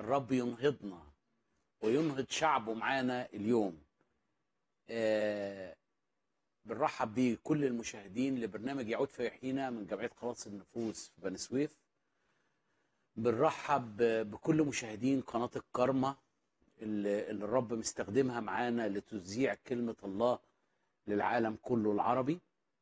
الرب ينهضنا وينهض شعبه معانا اليوم آه، بنرحب بكل المشاهدين لبرنامج يعود في يحيينا من جمعيه خلاص النفوس في بني سويف بنرحب بكل مشاهدين قناه الكرمه اللي اللي الرب مستخدمها معانا لتذيع كلمه الله للعالم كله العربي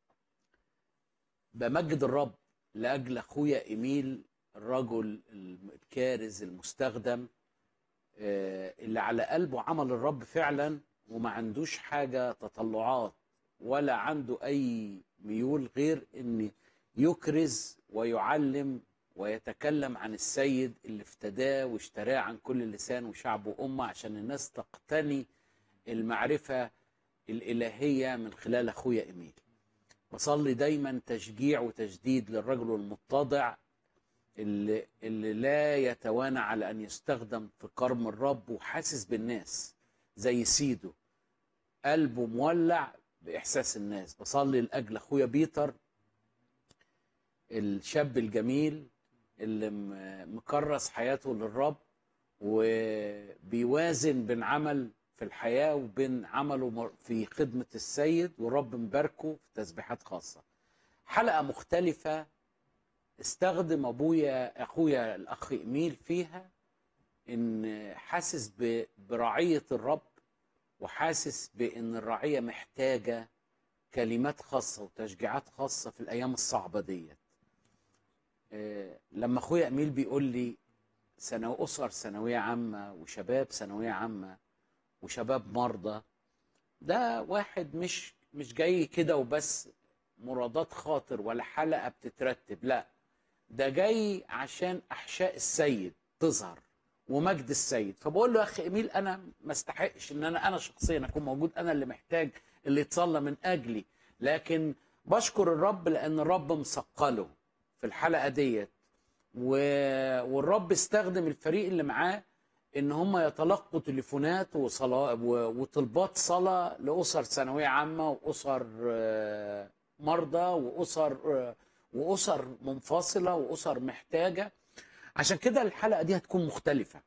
بمجد الرب لاجل اخويا ايميل الرجل الكارز المستخدم آه، اللي على قلبه عمل الرب فعلا وما عندوش حاجه تطلعات ولا عنده اي ميول غير ان يكرز ويعلم ويتكلم عن السيد اللي افتداه واشتراه عن كل لسان وشعب وامه عشان الناس تقتني المعرفه الالهيه من خلال اخويا ايميل بصلي دايما تشجيع وتجديد للرجل المتضع اللي, اللي لا يتوانى على ان يستخدم في كرم الرب وحاسس بالناس زي سيده قلبه مولع باحساس الناس بصلي لاجل اخويا بيتر الشاب الجميل اللي م- مكرس حياته للرب وبيوازن بين عمل في الحياه وبين عمله مر- في خدمه السيد والرب مباركه في تسبيحات خاصه حلقه مختلفه استخدم ابويا اخويا الاخ ايميل فيها ان حاسس ب- برعيه الرب وحاسس بان الرعيه محتاجه كلمات خاصه وتشجيعات خاصه في الايام الصعبه ديت آه، لما اخويا اميل بيقول لي سنو اسر ثانويه عامه وشباب ثانويه عامه وشباب مرضى ده واحد مش مش جاي كده وبس مرادات خاطر ولا حلقه بتترتب لا ده جاي عشان احشاء السيد تظهر ومجد السيد فبقول له يا اخي ايميل انا ما استحقش ان انا انا شخصيا اكون موجود انا اللي محتاج اللي يتصلى من اجلي لكن بشكر الرب لان الرب مثقله في الحلقه ديت و... والرب استخدم الفريق اللي معاه ان هم يتلقوا تليفونات وصلاة و... وطلبات صلاه لاسر ثانويه عامه واسر آه، مرضى واسر آه، واسر منفصله واسر محتاجه عشان كده الحلقه دي هتكون مختلفه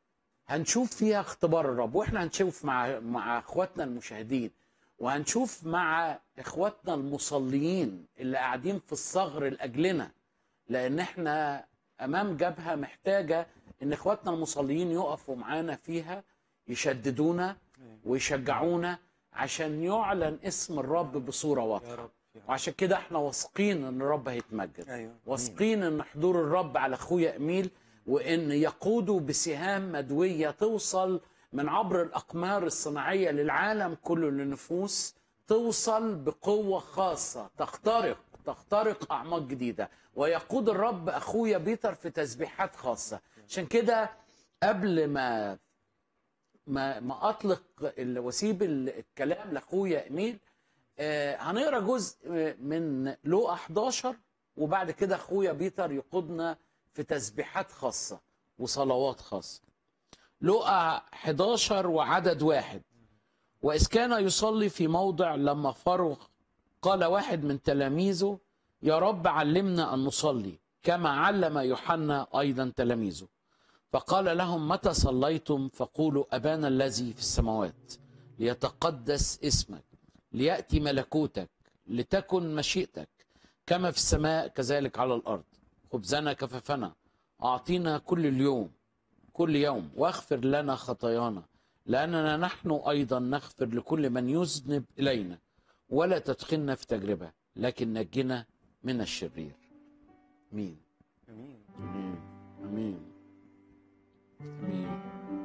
هنشوف فيها اختبار الرب واحنا هنشوف مع مع اخواتنا المشاهدين وهنشوف مع اخواتنا المصليين اللي قاعدين في الثغر لاجلنا لان احنا امام جبهه محتاجه ان اخواتنا المصليين يقفوا معانا فيها يشددونا ويشجعونا عشان يعلن اسم الرب بصوره يا واضحه رب يا رب وعشان كده احنا واثقين ان الرب هيتمجد ايوه واثقين ان حضور الرب على اخويا اميل وان يقوده بسهام مدويه توصل من عبر الاقمار الصناعيه للعالم كله للنفوس توصل بقوه خاصه تخترق تخترق اعماق جديده ويقود الرب اخويا بيتر في تسبيحات خاصه عشان كده قبل ما ما ما اطلق ال- واسيب ال- الكلام لاخويا اميل آه، هنقرا جزء آه، من لوقا 11 وبعد كده اخويا بيتر يقودنا في تسبيحات خاصه وصلوات خاصه لوقا 11 وعدد واحد وإذ كان يصلي في موضع لما فرغ قال واحد من تلاميذه يا رب علمنا أن نصلي كما علم يوحنا أيضا تلاميذه فقال لهم متى صليتم فقولوا أبانا الذي في السماوات ليتقدس اسمك ليأتي ملكوتك لتكن مشيئتك كما في السماء كذلك على الأرض خبزنا كففنا أعطينا كل اليوم كل يوم واغفر لنا خطايانا لأننا نحن أيضا نغفر لكل من يذنب إلينا ولا تدخلنا في تجربة لكن نجنا من الشرير مين امين امين امين امين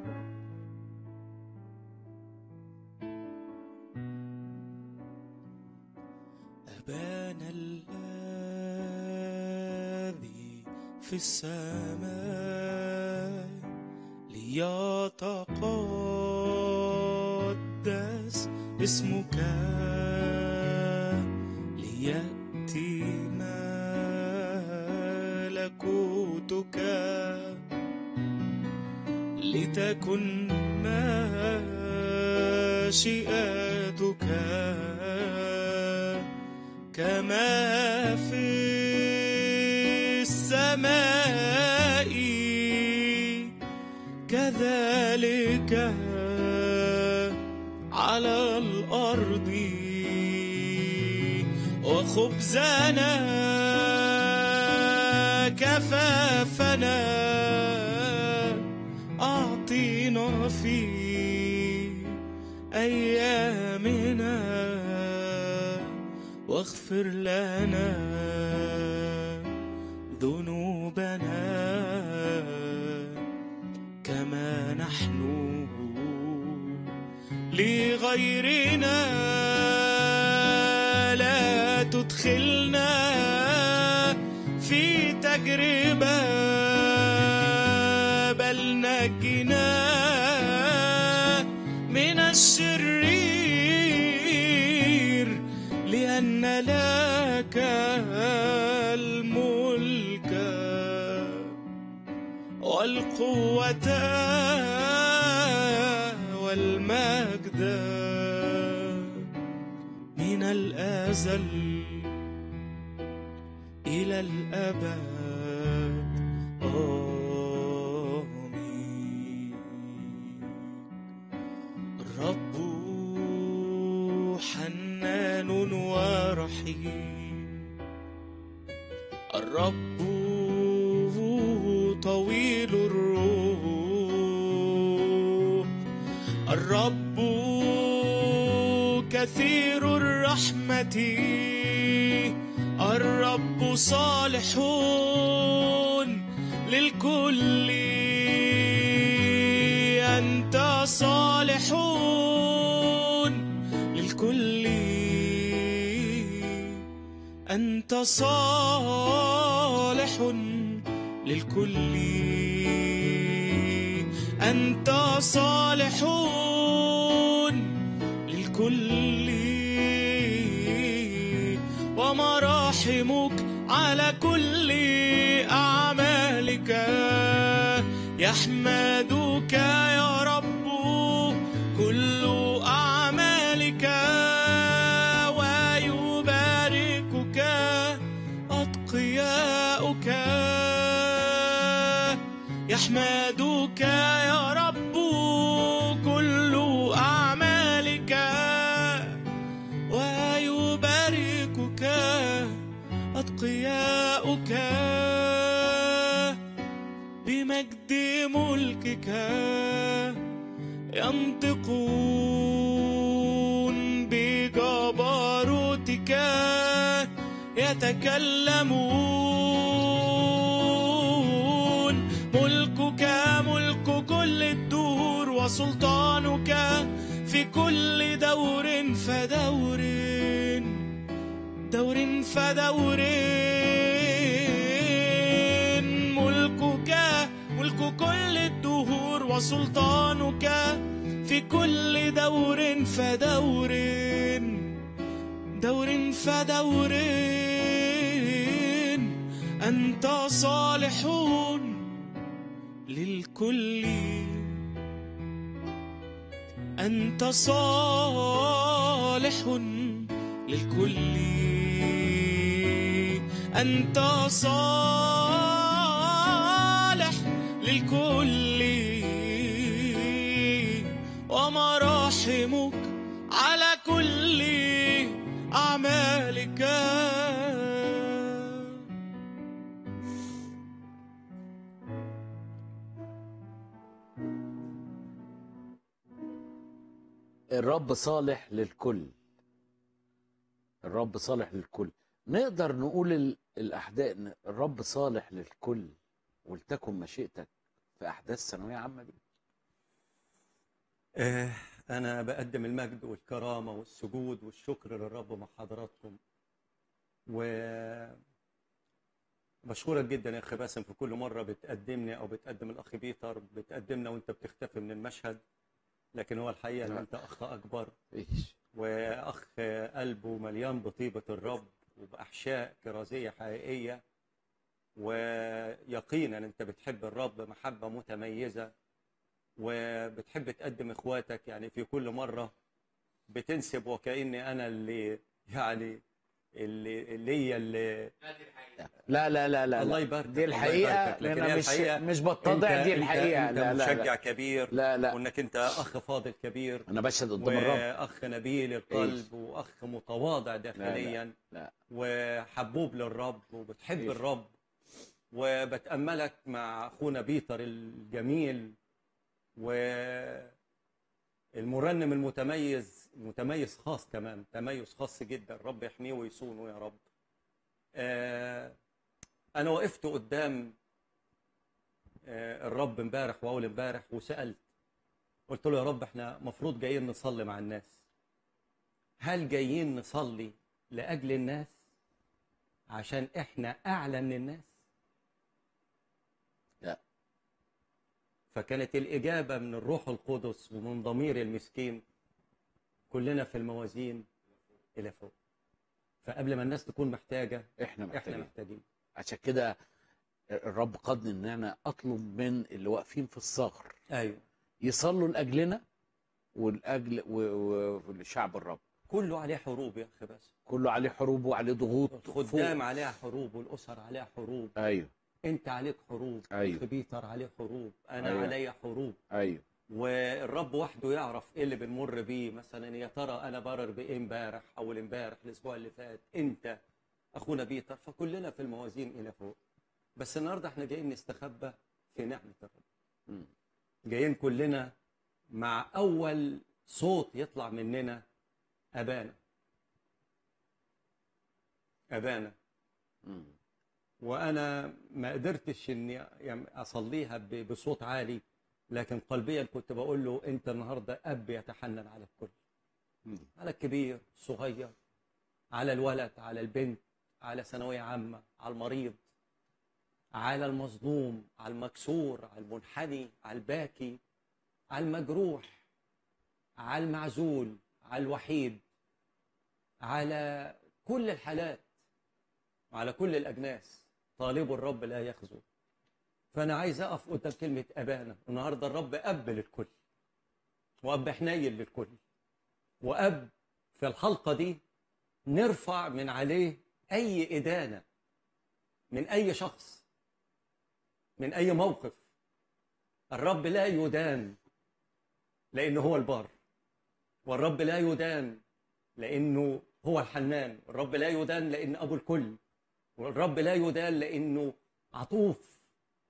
أبانا الذي في السماء ليتقدس اسمك ليأتي ملكوتك لتكن مشيئتك كما في السماء كذلك على الأرض وخبزنا كفافنا أعطينا في أيامنا واغفر لنا ذنوبنا كما نحن لغيرنا لا تدخلنا في تجربة بل نجنا من الشرير لأن لك الملك والقوة والمجد من الأزل إلى الأبد آمين الرب حنان ورحيم الرب طويل الروح الرب كثير الرحمة الرب صالح للكل أنت صالح للكل أنت صالح للكل أنت صالح للكل ومراحمك على كل أعمالك يحمدك يا رب كل أعمالك ويباركك أتقياؤك يحمدك يا رب كل أعمالك ويباركك أتقياؤك بمجد ملكك ينطقون بجبروتك يتكلمون ملكك ملك كل الدور وسلطانك في كل دور فدور دور فدور ملكك ملك كل الدهور وسلطانك في كل دور فدور دور فدور أنت صالح للكل أنت صالح للكل أنت صالح للكل ومراحمك على كل أعمالك الرب صالح للكل الرب صالح للكل نقدر نقول ال- الأحداث إن الرب صالح للكل ولتكن مشيئتك في أحداث ثانوية عامة دي آه، أنا بقدم المجد والكرامة والسجود والشكر للرب مع حضراتكم و بشكرك جدا يا أخي باسم في كل مرة بتقدمني أو بتقدم الأخ بيتر بتقدمنا وأنت بتختفي من المشهد لكن هو الحقيقة إن لا. أنت أخ أكبر إيش وأخ قلبه مليان بطيبة الرب وبأحشاء كرازية حقيقية ويقينا أنت بتحب الرب محبة متميزة وبتحب تقدم إخواتك يعني في كل مرة بتنسب وكأني أنا اللي يعني اللي اللي هي اللي لا لا لا لا الله لا. يبارك دي الحقيقه لكن انا هي مش الحقيقة مش بتضع دي أنت- الحقيقه انت لا لا مشجع لا كبير لا لا وانك انت اخ فاضل كبير انا بشهد قدام الرب واخ نبيل القلب واخ متواضع داخليا لا وحبوب للرب وبتحب إيه. الرب وبتأملك مع أخونا بيتر الجميل والمرنم المتميز متميز خاص كمان تميز خاص جدا رب يحميه ويصونه يا رب آه، أنا وقفت قدام آه، الرب امبارح وأول امبارح وسألت قلت له يا رب احنا مفروض جايين نصلي مع الناس هل جايين نصلي لأجل الناس عشان احنا اعلى من الناس لا. فكانت الاجابه من الروح القدس ومن ضمير المسكين كلنا في الموازين الى فوق فقبل ما الناس تكون محتاجه احنا احنا محتاجين محتاجين عشان كده الرب قادني ان انا اطلب من اللي واقفين في الصخر ايوه يصلوا لاجلنا ولاجل و- و- ولشعب الرب كله عليه حروب يا اخي بس كله عليه حروب وعليه ضغوط الخدام عليها حروب والاسر عليها حروب فوق. ايوه انت عليك حروب أيوة. أخ بيتر عليه حروب انا أيوة. عليا حروب ايوه والرب وحده يعرف ايه اللي بنمر بيه مثلا يا ترى انا برر بايه امبارح اول امبارح الاسبوع اللي فات انت اخونا بيتر فكلنا في الموازين الى فوق بس النهارده احنا جايين نستخبى في نعمه الرب مم. جايين كلنا مع اول صوت يطلع مننا ابانا ابانا مم. وانا ما قدرتش اني يعني اصليها ب- بصوت عالي لكن قلبيا كنت بقول له انت النهارده اب يتحنن على الكل مم. على الكبير الصغير على الولد على البنت على ثانويه عامه على المريض على المظلوم على المكسور على المنحني على الباكي على المجروح على المعزول على الوحيد على كل الحالات وعلى كل الأجناس طالب الرب لا يخزو فأنا عايز أقف قدام كلمة أبانا النهاردة الرب أب للكل وأب حنين للكل وأب في الحلقة دي نرفع من عليه أي إدانة من أي شخص من أي موقف الرب لا يدان لأنه هو البار والرب لا يدان لأنه هو الحنان الرب لا يدان لأن أبو الكل والرب لا يدان لأنه عطوف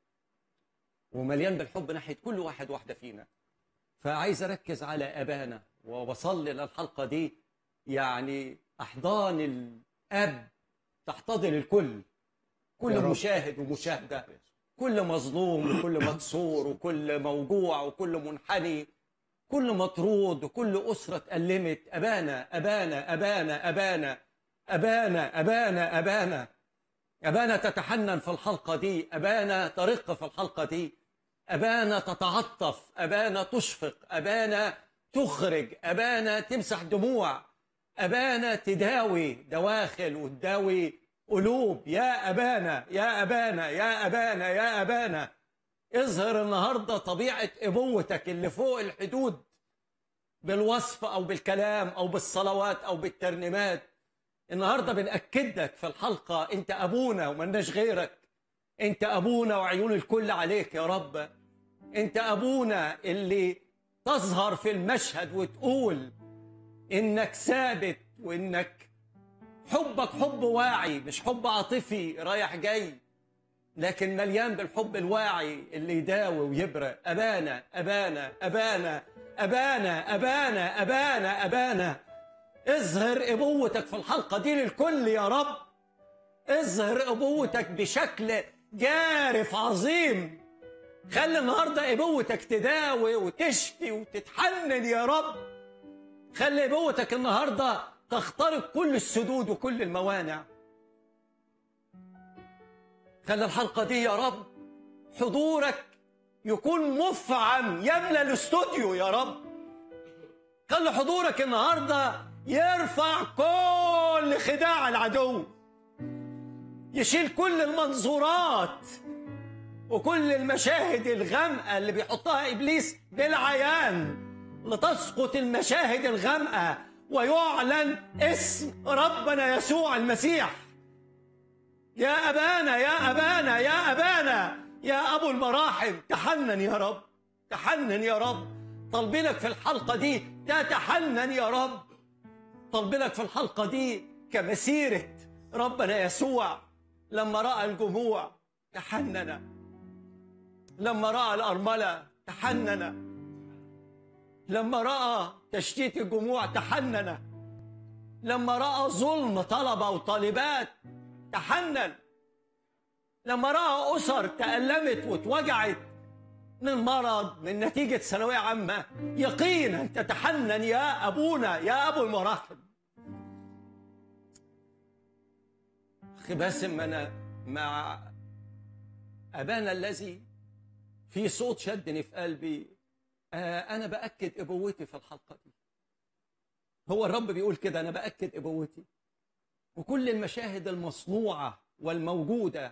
ومليان بالحب ناحية كل واحد واحدة فينا فعايز أركز على أبانا وبصلي للحلقة دي يعني أحضان الأب تحتضن الكل يا كل رب. مشاهد ومشاهدة كل مظلوم وكل مكسور وكل موجوع وكل منحني كل مطرود وكل أسرة اتألمت أبانا أبانا أبانا أبانا أبانا أبانا أبانا أبانا تتحنن في الحلقة دي أبانا ترق في الحلقة دي أبانا تتعطف أبانا تشفق أبانا تخرج أبانا تمسح دموع أبانا تداوي دواخل وتداوي قلوب يا أبانا يا أبانا يا أبانا يا أبانا اظهر النهاردة طبيعة أبوتك اللي فوق الحدود بالوصف أو بالكلام أو بالصلوات أو بالترنيمات النهاردة بنأكد لك في الحلقة أنت أبونا ومناش غيرك أنت أبونا وعيون الكل عليك يا رب أنت أبونا اللي تظهر في المشهد وتقول إنك ثابت وإنك حبك حب واعي مش حب عاطفي رايح جاي لكن مليان بالحب الواعي اللي يداوي ويبرق أبانا أبانا أبانا أبانا أبانا أبانا أبانا اظهر أبوتك في الحلقة دي للكل يا رب اظهر أبوتك بشكل جارف عظيم خلي النهاردة أبوتك تداوي وتشفي وتتحنن يا رب خلي أبوتك النهاردة تخترق كل السدود وكل الموانع خلي الحلقة دي يا رب حضورك يكون مفعم يملى الاستوديو يا رب خلي حضورك النهاردة يرفع كل خداع العدو يشيل كل المنظورات وكل المشاهد الغامقة اللي بيحطها إبليس بالعيان لتسقط المشاهد الغامقة ويعلن اسم ربنا يسوع المسيح يا أبانا يا أبانا يا أبانا يا أبو المراحم تحنن يا رب تحنن يا رب طالبينك في الحلقة دي تتحنن يا رب طالبينك في الحلقة دي كمسيرة ربنا يسوع لما رأى الجموع تحنن لما رأى الأرملة تحنن لما رأى تشتيت الجموع تحنن لما رأى ظلم طلبة وطالبات تحنن لما رأى أسر تألمت واتوجعت من مرض من نتيجة ثانوية عامة يقينا تتحنن يا أبونا يا أبو المراحم أخي باسم أنا مع أبانا الذي في صوت شدني في قلبي آه أنا بأكد أبوتي في الحلقة دي هو الرب بيقول كده أنا بأكد أبوتي وكل المشاهد المصنوعة والموجودة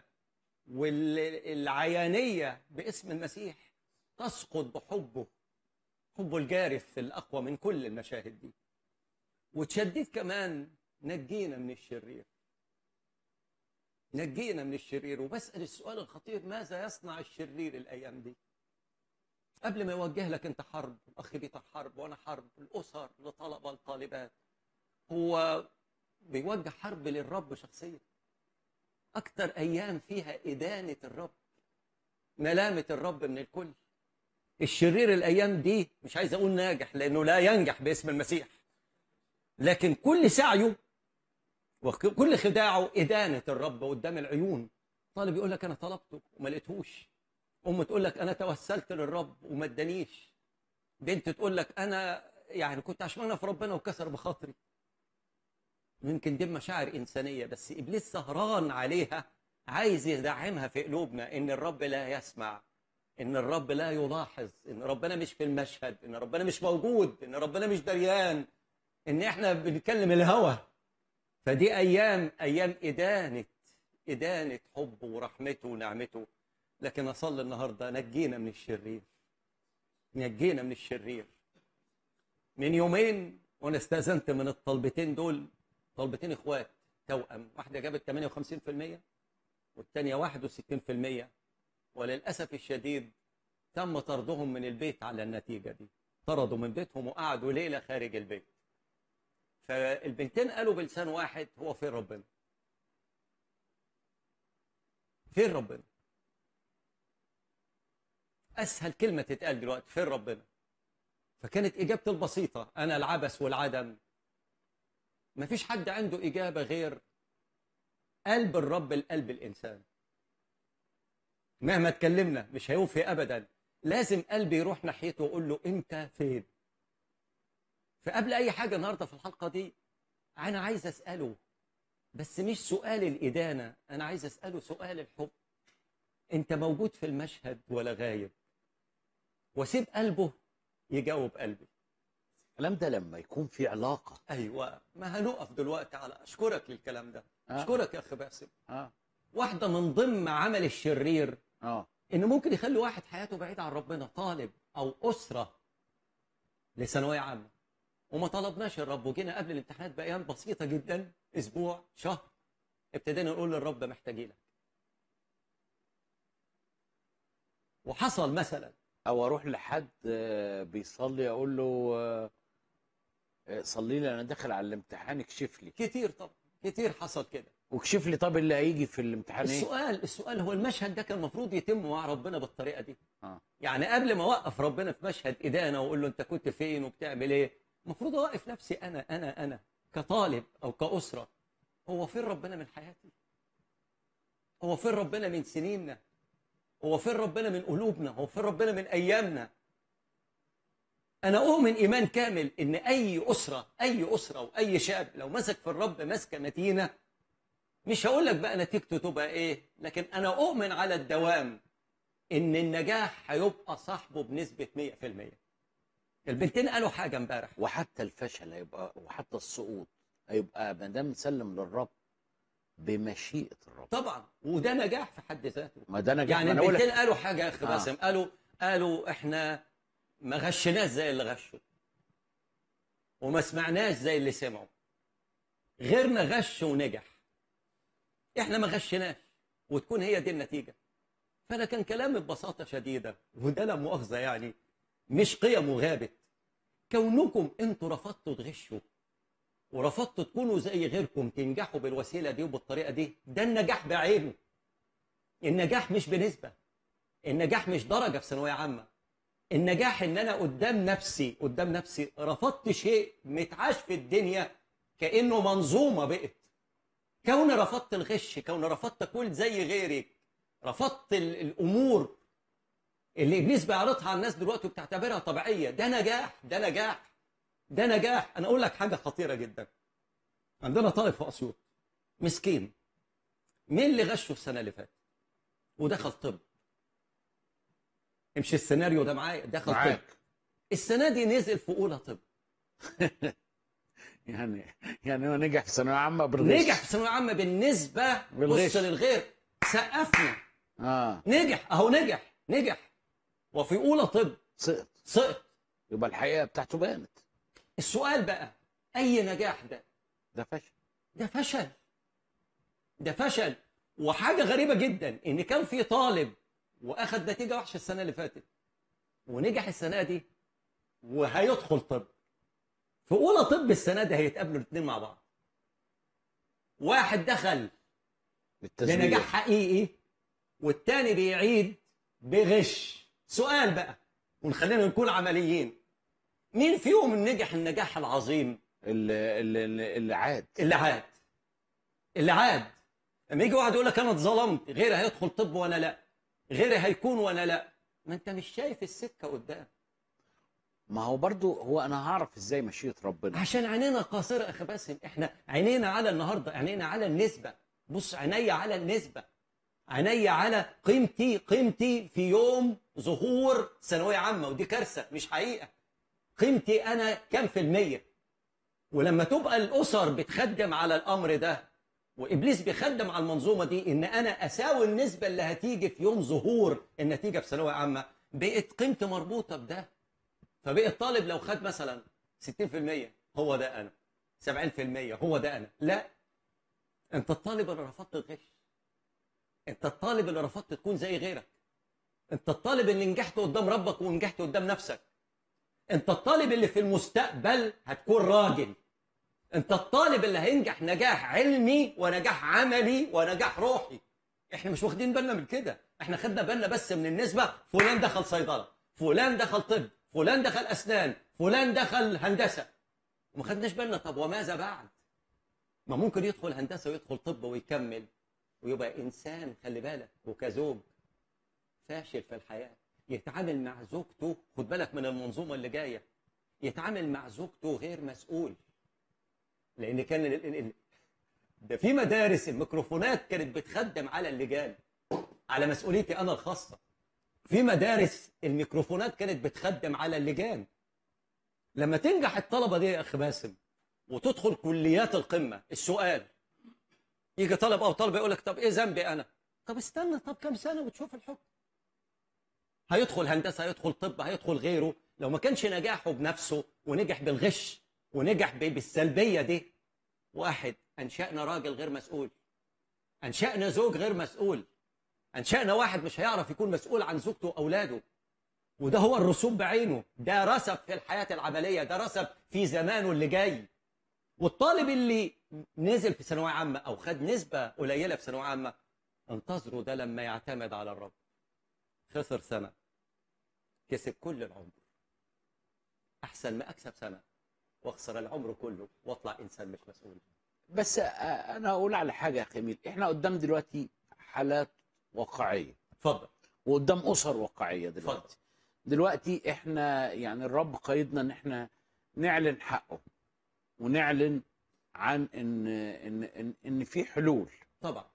والعيانية باسم المسيح تسقط بحبه حبه الجارف في الأقوى من كل المشاهد دي وتشديد كمان نجينا من الشرير نجينا من الشرير وبسأل السؤال الخطير ماذا يصنع الشرير الأيام دي قبل ما يوجه لك أنت حرب أخي بيتر حرب وأنا حرب الأسر لطلبة الطالبات هو بيوجه حرب للرب شخصيا أكتر أيام فيها إدانة الرب ملامة الرب من الكل الشرير الأيام دي مش عايز أقول ناجح لأنه لا ينجح باسم المسيح لكن كل سعيه وكل خداعه إدانة الرب قدام العيون طالب يقول لك أنا طلبته وما لقيتهوش أم تقول لك أنا توسلت للرب وما ادانيش بنت تقول لك أنا يعني كنت عشمانة في ربنا وكسر بخاطري يمكن دي مشاعر إنسانية بس إبليس سهران عليها عايز يدعمها في قلوبنا إن الرب لا يسمع إن الرب لا يلاحظ إن ربنا مش في المشهد إن ربنا مش موجود إن ربنا مش دريان إن إحنا بنتكلم الهوى فدي أيام أيام إدانة إدانة حبه ورحمته ونعمته لكن أصلي النهاردة نجينا من الشرير نجينا من الشرير من يومين وأنا استأذنت من الطلبتين دول طلبتين إخوات توأم واحدة جابت 58% والتانية 61% وللأسف الشديد تم طردهم من البيت على النتيجة دي طردوا من بيتهم وقعدوا ليلة خارج البيت فالبنتين قالوا بلسان واحد هو فين ربنا فين ربنا اسهل كلمه تتقال دلوقتي فين ربنا فكانت اجابتي البسيطه انا العبث والعدم مفيش حد عنده اجابه غير قلب الرب لقلب الانسان مهما اتكلمنا مش هيوفي ابدا لازم قلبي يروح ناحيته ويقول له انت فين فقبل اي حاجه النهارده في الحلقه دي انا عايز اساله بس مش سؤال الادانه انا عايز اساله سؤال الحب انت موجود في المشهد ولا غايب واسيب قلبه يجاوب قلبي الكلام ده لما يكون في علاقة ايوه ما هنقف دلوقتي على اشكرك للكلام ده آه. اشكرك يا اخي باسم اه واحده من ضمن عمل الشرير اه انه ممكن يخلي واحد حياته بعيد عن ربنا طالب او اسره لثانويه عامه وما طلبناش الرب وجينا قبل الامتحانات بايام بسيطه جدا اسبوع شهر ابتدينا نقول للرب محتاجينك وحصل مثلا او اروح لحد آه، بيصلي اقول له آه، آه، صلي لي انا داخل على الامتحان اكشف لي كتير طبعا كتير حصل كده واكشف لي طب اللي هيجي في الامتحان ايه السؤال السؤال هو المشهد ده كان المفروض يتم مع ربنا بالطريقه دي اه يعني قبل ما اوقف ربنا في مشهد ادانه واقول له انت كنت فين وبتعمل ايه المفروض اوقف نفسي انا انا انا كطالب او كاسره هو فين ربنا من حياتي هو فين ربنا من سنيننا هو فين ربنا من قلوبنا هو فين ربنا من ايامنا انا اؤمن ايمان كامل ان اي اسره اي اسره واي شاب لو مسك في الرب مسكه متينه مش هقول لك بقى نتيجته تبقى ايه لكن انا اؤمن على الدوام ان النجاح هيبقى صاحبه بنسبه 100% البنتين قالوا حاجه امبارح وحتى الفشل هيبقى وحتى السقوط هيبقى ما دام سلم للرب بمشيئه الرب طبعا وده نجاح في حد ذاته ما ده نجاح يعني ما أنا أقول لك- البنتين قالوا حاجه يا اخي آه. باسم قالوا قالوا احنا ما غشناش زي اللي غشوا وما سمعناش زي اللي سمعوا غيرنا غش ونجح احنا ما غشناش وتكون هي دي النتيجه فانا كان كلامي ببساطه شديده وده لا مؤاخذه يعني مش قيم وغابت كونكم انتوا رفضتوا تغشوا ورفضتوا تكونوا زي غيركم تنجحوا بالوسيله دي وبالطريقه دي ده النجاح بعينه النجاح مش بنسبه النجاح مش درجه في ثانويه عامه النجاح ان انا قدام نفسي قدام نفسي رفضت شيء متعاش في الدنيا كانه منظومه بقت كون رفضت الغش كون رفضت اكون زي غيري رفضت ال- الامور اللي ابليس بيعرضها على الناس دلوقتي وبتعتبرها طبيعيه ده نجاح ده نجاح ده نجاح انا اقول لك حاجه خطيره جدا عندنا طالب في اسيوط مسكين مين اللي غشه السنه اللي فاتت ودخل طب امشي السيناريو ده معايا دخل طب معاك السنه دي نزل في اولى طب يعني يعني هو نجح في ثانويه عامه بالغش نجح في ثانويه عامه بالنسبه بالغش. بص للغير سقفنا اه نجح اهو نجح نجح وفي اولى طب سقط سقط يبقى الحقيقه بتاعته بانت السؤال بقى اي نجاح ده ده فشل ده فشل ده فشل وحاجه غريبه جدا ان كان في طالب واخد نتيجه وحشه السنه اللي فاتت ونجح السنه دي وهيدخل طب في اولى طب السنه دي هيتقابلوا الاثنين مع بعض واحد دخل بالتزوير بنجاح حقيقي والتاني بيعيد بغش سؤال بقى ونخلينا نكون عمليين مين فيهم نجح النجاح العظيم اللي, اللي, اللي عاد اللي عاد اللي عاد لما يجي واحد يقول لك انا اتظلمت غيري هيدخل طب وانا لا غيري هيكون وانا لا ما انت مش شايف السكه قدام ما هو برضو هو انا هعرف ازاي مشيئه ربنا عشان عينينا قاصره يا اخي باسم احنا عينينا على النهارده عينينا على النسبه بص عينيا على النسبه عينيا على قيمتي قيمتي في يوم ظهور ثانويه عامه ودي كارثه مش حقيقه قيمتي انا كام في الميه ولما تبقى الاسر بتخدم على الامر ده وابليس بيخدم على المنظومه دي ان انا اساوي النسبه اللي هتيجي في يوم ظهور النتيجه في ثانويه عامه بقت قيمتي مربوطه بده فبقى الطالب لو خد مثلا 60% هو ده انا 70% هو ده انا لا انت الطالب اللي رفضت الغش انت الطالب اللي رفضت تكون زي غيرك انت الطالب اللي نجحت قدام ربك ونجحت قدام نفسك انت الطالب اللي في المستقبل هتكون راجل انت الطالب اللي هينجح نجاح علمي ونجاح عملي ونجاح روحي احنا مش واخدين بالنا من كده احنا خدنا بالنا بس من النسبه فلان دخل صيدله فلان دخل طب فلان دخل اسنان فلان دخل هندسه وما خدناش بالنا طب وماذا بعد ما ممكن يدخل هندسه ويدخل طب ويكمل ويبقى انسان خلي بالك وكزوج فاشل في الحياه يتعامل مع زوجته خد بالك من المنظومه اللي جايه يتعامل مع زوجته غير مسؤول لان كان ال- ال- ال- ده في مدارس الميكروفونات كانت بتخدم على اللجان على مسؤوليتي انا الخاصه في مدارس الميكروفونات كانت بتخدم على اللجان لما تنجح الطلبه دي يا اخ باسم وتدخل كليات القمه السؤال يجي طالب او طالب يقول لك طب ايه ذنبي انا طب استنى طب كم سنه وتشوف الحكم هيدخل هندسه هيدخل طب هيدخل غيره لو ما كانش نجاحه بنفسه ونجح بالغش ونجح ب- بالسلبيه دي واحد انشانا راجل غير مسؤول انشانا زوج غير مسؤول انشانا واحد مش هيعرف يكون مسؤول عن زوجته واولاده وده هو الرسوب بعينه ده رسب في الحياه العمليه ده رسب في زمانه اللي جاي والطالب اللي نزل في ثانويه عامه او خد نسبه قليله في ثانويه عامه انتظروا ده لما يعتمد على الرب خسر سنه كسب كل العمر احسن ما اكسب سنه واخسر العمر كله واطلع انسان مش مسؤول بس آه، انا اقول على حاجه يا خميل احنا قدام دلوقتي حالات واقعيه اتفضل وقدام اسر واقعيه دلوقتي اتفضل دلوقتي احنا يعني الرب قيدنا ان احنا نعلن حقه ونعلن عن ان ان ان, إن في حلول طبعا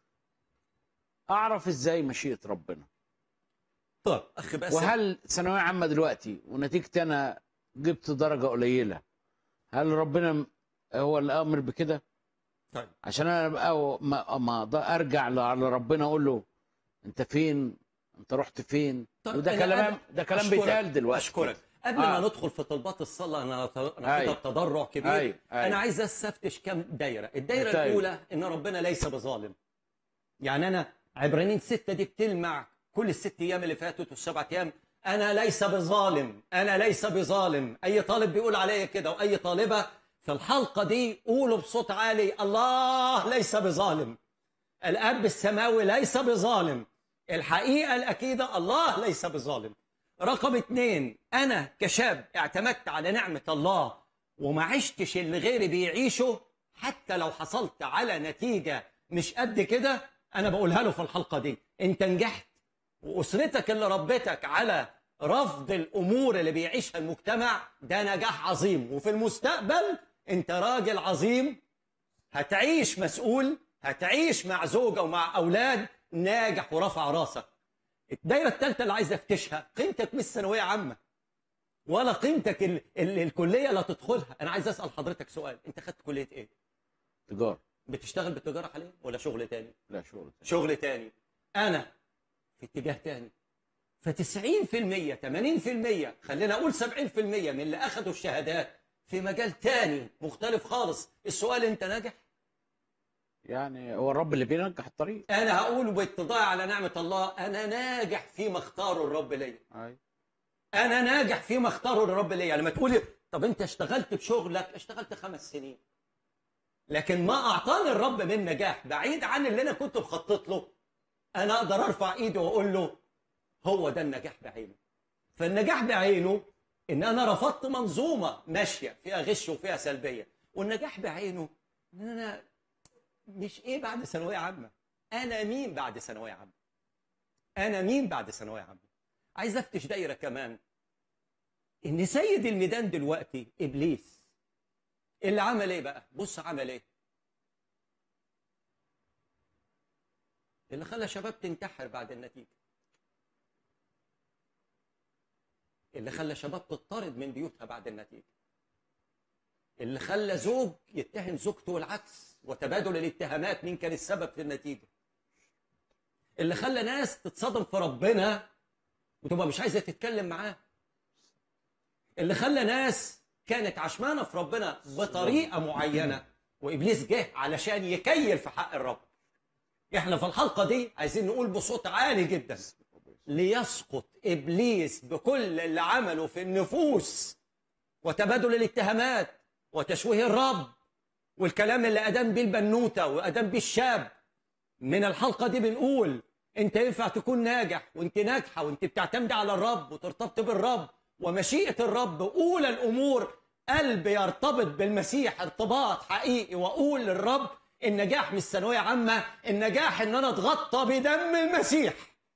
اعرف ازاي مشيئه ربنا طب اخ باسم وهل ثانويه عامه دلوقتي ونتيجتي انا جبت درجه قليله هل ربنا م- هو اللي امر بكده طيب عشان انا بقى ما ما أقدر ارجع ل- على ربنا اقول له انت فين انت رحت فين طيب وده أنا- كلام أنا ده كلام أشكرك- بيتقال دلوقتي اشكرك قبل آه. ما ندخل في طلبات الصلاه انا انا أيوة. كده بتضرع كبير أيوة. أيوة. انا عايز استفتش كام دايره الدايره أيوة. الاولى ان ربنا ليس بظالم يعني انا عبرانيين ستة دي بتلمع كل الست ايام اللي فاتت والسبع ايام انا ليس بظالم انا ليس بظالم اي طالب بيقول عليا كده واي طالبه في الحلقه دي قولوا بصوت عالي الله ليس بظالم الاب السماوي ليس بظالم الحقيقه الاكيده الله ليس بظالم رقم اتنين انا كشاب اعتمدت على نعمه الله وما عشتش اللي غيري بيعيشه حتى لو حصلت على نتيجه مش قد كده انا بقولها له في الحلقه دي انت نجحت واسرتك اللي ربتك على رفض الامور اللي بيعيشها المجتمع ده نجاح عظيم وفي المستقبل انت راجل عظيم هتعيش مسؤول هتعيش مع زوجه ومع اولاد ناجح ورافع راسك الدايره الثالثه اللي عايز افتشها قيمتك مش ثانويه عامه ولا قيمتك ال ال الكليه اللي تدخلها انا عايز اسال حضرتك سؤال انت خدت كليه ايه تجاره بتشتغل بالتجاره حاليا ولا شغل تاني لا شغل تاني. شغل تاني انا في اتجاه تاني ف 90% 80% خلينا اقول 70% من اللي اخذوا الشهادات في مجال تاني مختلف خالص السؤال انت ناجح يعني هو الرب اللي بينجح الطريق انا هقول باتضاع على نعمه الله انا ناجح فيما اختاره الرب ليا أيوة. انا ناجح فيما اختاره الرب ليا لما تقولي طب انت اشتغلت بشغلك اشتغلت خمس سنين لكن ما اعطاني الرب من نجاح بعيد عن اللي انا كنت مخطط له انا اقدر ارفع ايدي واقول له هو ده النجاح بعينه فالنجاح بعينه ان انا رفضت منظومه ماشيه فيها غش وفيها سلبيه والنجاح بعينه ان انا مش ايه بعد ثانويه عامه انا مين بعد ثانويه عامه انا مين بعد ثانويه عامه عايز افتش دايره كمان ان سيد الميدان دلوقتي ابليس اللي عمل ايه بقى بص عمل ايه اللي خلى شباب تنتحر بعد النتيجه اللي خلى شباب تطرد من بيوتها بعد النتيجه اللي خلى زوج يتهم زوجته والعكس وتبادل الاتهامات مين كان السبب في النتيجه اللي خلى ناس تتصدم في ربنا وتبقى مش عايزه تتكلم معاه اللي خلى ناس كانت عشمانه في ربنا بطريقه معينه وابليس جه علشان يكيل في حق الرب احنا في الحلقه دي عايزين نقول بصوت عالي جدا ليسقط ابليس بكل اللي عمله في النفوس وتبادل الاتهامات وتشويه الرب والكلام اللي ادام بيه البنوته وادام بيه الشاب من الحلقه دي بنقول انت ينفع تكون ناجح وانت ناجحه وانت بتعتمد على الرب وترتبط بالرب ومشيئه الرب اولى الامور قلب يرتبط بالمسيح ارتباط حقيقي واقول للرب النجاح مش ثانويه عامه النجاح ان انا اتغطى بدم المسيح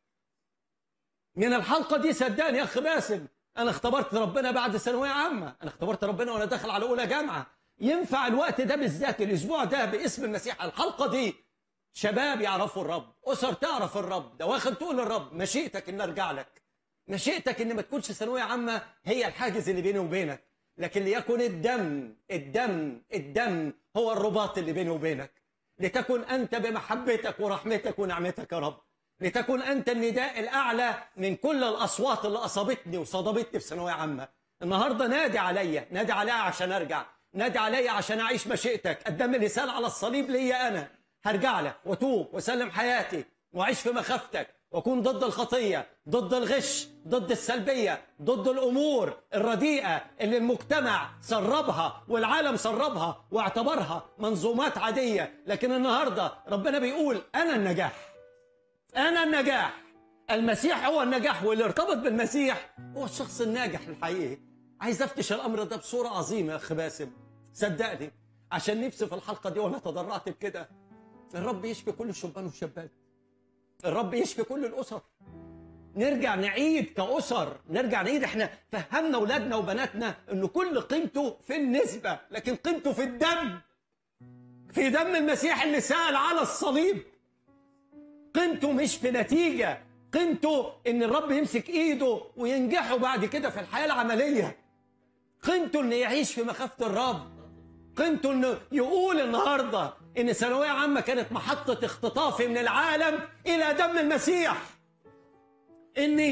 من الحلقه دي صدقني يا اخ باسم انا اختبرت ربنا بعد ثانويه عامه انا اختبرت ربنا وانا داخل على اولى جامعه ينفع الوقت ده بالذات الاسبوع ده باسم المسيح الحلقه دي شباب يعرفوا الرب اسر تعرف الرب ده واخد تقول للرب مشيئتك ان ارجع لك مشيئتك ان ما تكونش ثانويه عامه هي الحاجز اللي بيني وبينك لكن ليكن الدم الدم الدم هو الرباط اللي بيني وبينك لتكن انت بمحبتك ورحمتك ونعمتك يا رب لتكن انت النداء الاعلى من كل الاصوات اللي اصابتني وصدمتني في ثانويه عامه النهارده نادي عليا نادي عليا عشان ارجع نادي عليا عشان اعيش مشيئتك قدام الرساله على الصليب ليا انا هرجع لك واتوب واسلم حياتي واعيش في مخافتك واكون ضد الخطيه ضد الغش ضد السلبيه ضد الامور الرديئه اللي المجتمع سربها والعالم سربها واعتبرها منظومات عاديه لكن النهارده ربنا بيقول انا النجاح انا النجاح المسيح هو النجاح واللي ارتبط بالمسيح هو الشخص الناجح الحقيقي عايز افتش الامر ده بصوره عظيمه يا اخ باسم صدقني عشان نفسي في الحلقه دي وانا تضرعت بكده الرب يشفي كل الشبان والشابات الرب يشفي كل الاسر نرجع نعيد كأسر نرجع نعيد احنا فهمنا اولادنا وبناتنا ان كل قيمته في النسبة لكن قيمته في الدم في دم المسيح اللي سال على الصليب قيمته مش في نتيجة قيمته ان الرب يمسك ايده وينجحه بعد كده في الحياة العملية قيمته انه يعيش في مخافة الرب قيمته انه يقول النهارده ان ثانويه عامه كانت محطه اختطافي من العالم الى دم المسيح اني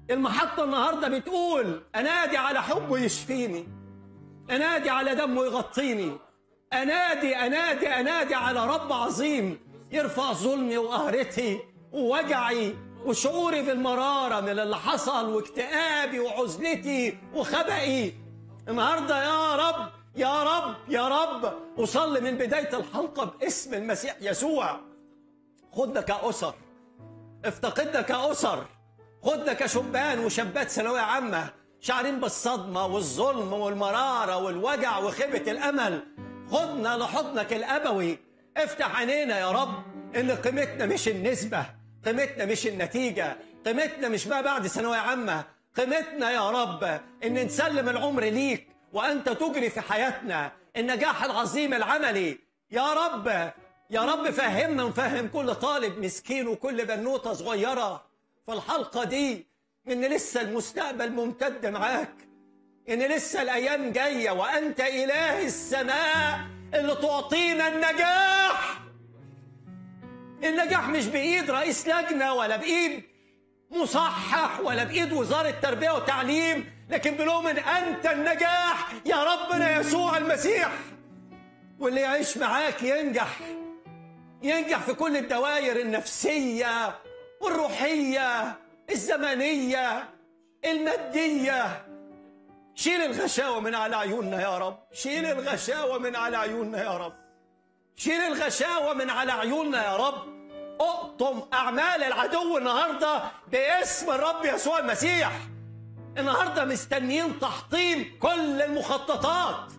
المحطة النهاردة بتقول أنادي على حبه يشفيني أنادي على دمه يغطيني أنادي أنادي أنادي على رب عظيم يرفع ظلمي وقهرتي ووجعي وشعوري بالمرارة من اللي حصل واكتئابي وعزلتي وخبئي النهاردة يا رب يا رب يا رب أصلي من بداية الحلقة باسم المسيح يسوع خدنا كأسر افتقدنا كأسر خدنا كشبان وشابات ثانوية عامة شعرين بالصدمة والظلم والمرارة والوجع وخيبة الأمل خدنا لحضنك الأبوي افتح عينينا يا رب إن قيمتنا مش النسبة قيمتنا مش النتيجة قيمتنا مش ما بعد ثانوية عامة قيمتنا يا رب إن نسلم العمر ليك وأنت تجري في حياتنا النجاح العظيم العملي يا رب يا رب فهمنا ونفهم كل طالب مسكين وكل بنوتة صغيرة في الحلقة دي إن لسه المستقبل ممتد معاك إن لسه الأيام جاية وأنت إله السماء اللي تعطينا النجاح النجاح مش بإيد رئيس لجنة ولا بإيد مصحح ولا بإيد وزارة تربية وتعليم لكن بنؤمن أنت النجاح يا ربنا يسوع المسيح واللي يعيش معاك ينجح ينجح في كل الدوائر النفسية والروحية الزمنية المادية شيل الغشاوة من على عيوننا يا رب شيل الغشاوة من على عيوننا يا رب شيل الغشاوة من على عيوننا يا رب اقطم أعمال العدو النهاردة باسم الرب يسوع المسيح النهاردة مستنيين تحطيم كل المخططات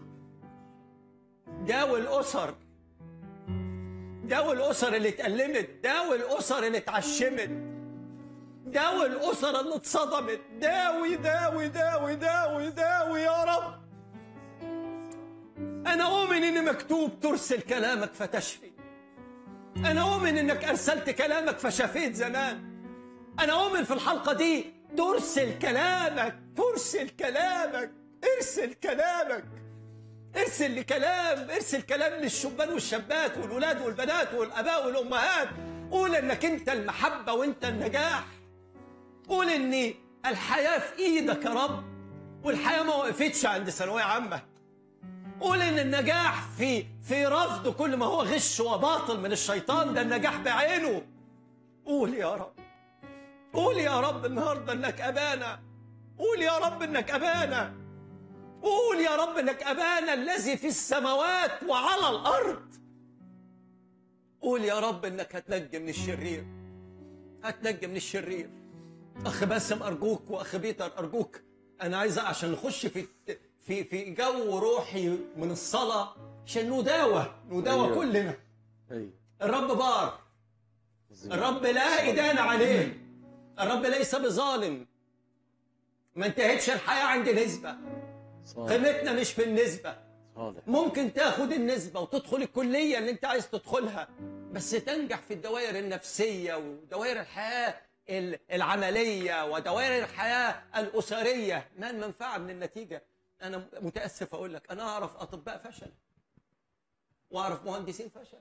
داوي الأسر داوي الأسر اللي اتألمت داوي الأسر اللي اتعشمت داوي الأسر اللي اتصدمت داوي داوي داوي داوي داوي يا رب أنا أؤمن إن مكتوب ترسل كلامك فتشفي أنا أؤمن إنك أرسلت كلامك فشفيت زمان أنا أؤمن في الحلقة دي ترسل كلامك ترسل كلامك ارسل كلامك ارسل لكلام ارسل كلام للشبان والشابات والولاد والبنات والاباء والامهات قول انك انت المحبه وانت النجاح قول ان الحياه في ايدك يا رب والحياه ما وقفتش عند ثانويه عامه قول ان النجاح في في رفض كل ما هو غش وباطل من الشيطان ده النجاح بعينه قول يا رب قول يا رب النهارده انك ابانا قول يا رب انك ابانا قول يا رب انك ابانا الذي في السماوات وعلى الارض قول يا رب انك هتنجي من الشرير هتنجي من الشرير اخ باسم ارجوك واخ بيتر ارجوك انا عايز عشان نخش في في في جو روحي من الصلاه عشان نداوى نداوى أيوة. كلنا أيوة. الرب بار الرب لا إدانة عليه الرب ليس بظالم ما انتهتش الحياة عند نسبة صالح قيمتنا مش في النسبة صالح ممكن تاخد النسبة وتدخل الكلية اللي انت عايز تدخلها بس تنجح في الدوائر النفسية ودوائر الحياة ال- العملية ودوائر الحياة الأسرية ما المنفعة من النتيجة أنا متأسف أقول لك أنا أعرف أطباء فشل وأعرف مهندسين فشل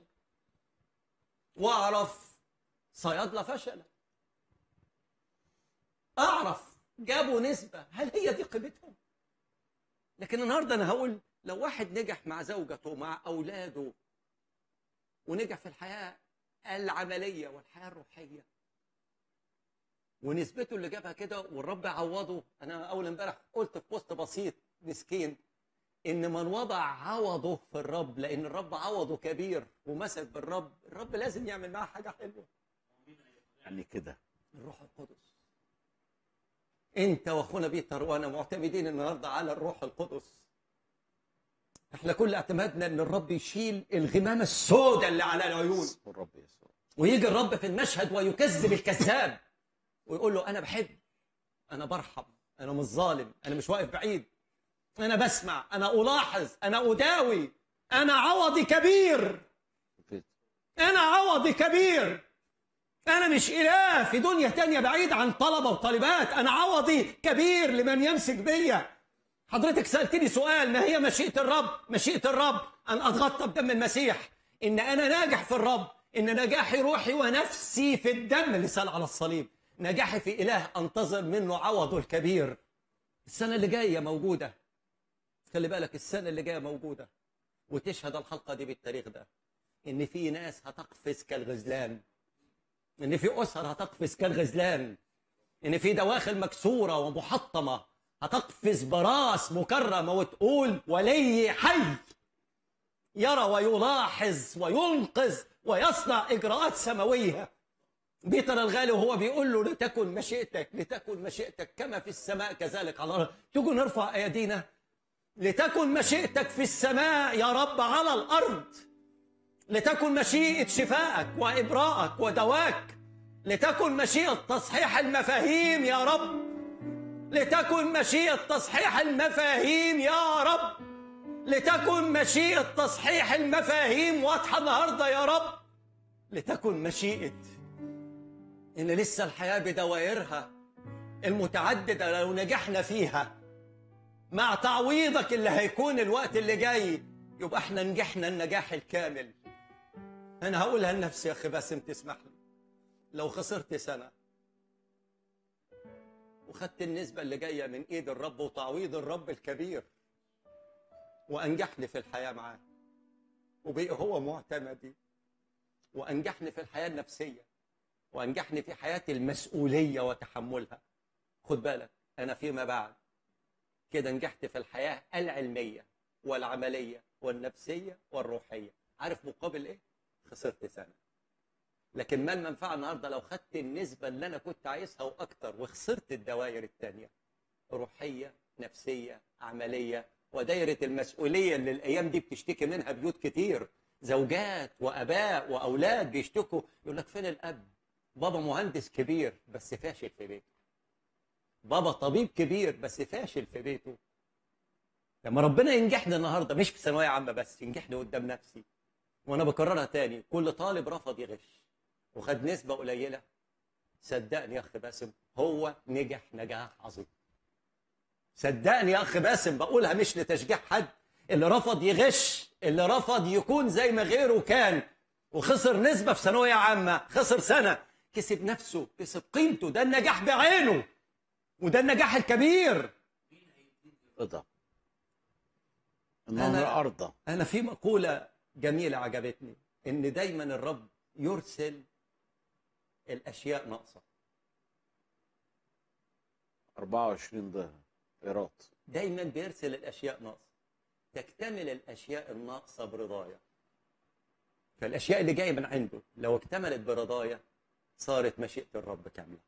وأعرف صيادلة فشل أعرف جابوا نسبة هل هي دي قيمتهم؟ لكن النهارده انا هقول لو واحد نجح مع زوجته مع اولاده ونجح في الحياه العمليه والحياه الروحيه ونسبته اللي جابها كده والرب عوضه انا اول امبارح قلت في بوست بسيط مسكين ان من وضع عوضه في الرب لان الرب عوضه كبير ومسك بالرب الرب لازم يعمل معاه حاجه حلوه يعني كده الروح القدس انت واخونا بيتر وانا معتمدين النهارده على الروح القدس احنا كل اعتمادنا ان الرب يشيل الغمامه السوداء اللي على العيون اسم الرب يسوع ويجي الرب في المشهد ويكذب الكذاب ويقول له انا بحب انا برحم انا مش ظالم انا مش واقف بعيد انا بسمع انا الاحظ انا اداوي انا عوضي كبير انا عوضي كبير انا مش اله في دنيا تانية بعيد عن طلبة وطالبات انا عوضي كبير لمن يمسك بيا حضرتك سألتني سؤال ما هي مشيئة الرب مشيئة الرب أن أتغطى بدم المسيح إن أنا ناجح في الرب إن نجاحي روحي ونفسي في الدم اللي سال على الصليب نجاحي في إله أنتظر منه عوضه الكبير السنة اللي جاية موجودة خلي بالك السنة اللي جاية موجودة وتشهد الحلقة دي بالتاريخ ده إن في ناس هتقفز كالغزلان إن في أسر هتقفز كالغزلان إن في دواخل مكسورة ومحطمة هتقفز براس مكرمة وتقول ولي حي يرى ويلاحظ وينقذ ويصنع إجراءات سماوية بيتر الغالي وهو بيقول له لتكن مشيئتك لتكن مشيئتك كما في السماء كذلك على الأرض تيجوا نرفع أيدينا لتكن مشيئتك في السماء يا رب على الأرض لتكن مشيئة شفائك وإبراءك ودواك لتكن مشيئة تصحيح المفاهيم يا رب لتكن مشيئة تصحيح المفاهيم يا رب لتكن مشيئة تصحيح المفاهيم واضحة النهاردة يا رب لتكن مشيئة إن لسه الحياة بدوائرها المتعددة لو نجحنا فيها مع تعويضك اللي هيكون الوقت اللي جاي يبقى احنا نجحنا النجاح الكامل أنا هقولها لنفسي يا أخي باسم تسمح لي لو خسرت سنة وخدت النسبة اللي جاية من إيد الرب وتعويض الرب الكبير وأنجحني في الحياة معاه وبقي هو معتمدي وأنجحني في الحياة النفسية وأنجحني في حياة المسؤولية وتحملها خد بالك أنا فيما بعد كده نجحت في الحياة العلمية والعملية والنفسية والروحية عارف مقابل إيه؟ خسرت سنة لكن ما المنفعة النهاردة لو خدت النسبة اللي أنا كنت عايزها وأكتر وخسرت الدوائر التانية روحية نفسية عملية ودايرة المسؤولية اللي الأيام دي بتشتكي منها بيوت كتير زوجات وأباء وأولاد بيشتكوا يقول لك فين الأب بابا مهندس كبير بس فاشل في بيته بابا طبيب كبير بس فاشل في بيته لما ربنا ينجحني النهارده مش في ثانويه عامه بس ينجحني قدام نفسي وانا بكررها تاني كل طالب رفض يغش وخد نسبه قليله صدقني يا اخ باسم هو نجح نجاح عظيم صدقني يا اخ باسم بقولها مش لتشجيع حد اللي رفض يغش اللي رفض يكون زي ما غيره كان وخسر نسبه في ثانويه عامه خسر سنه كسب نفسه كسب قيمته ده النجاح بعينه وده النجاح الكبير رضا أنا- انه ارضى انا في مقوله جميله عجبتني ان دايما الرب يرسل الاشياء ناقصه 24 ظهر ايراد دايما بيرسل الاشياء ناقصه تكتمل الاشياء الناقصه برضايا فالاشياء اللي جايه من عنده لو اكتملت برضايا صارت مشيئه الرب كامله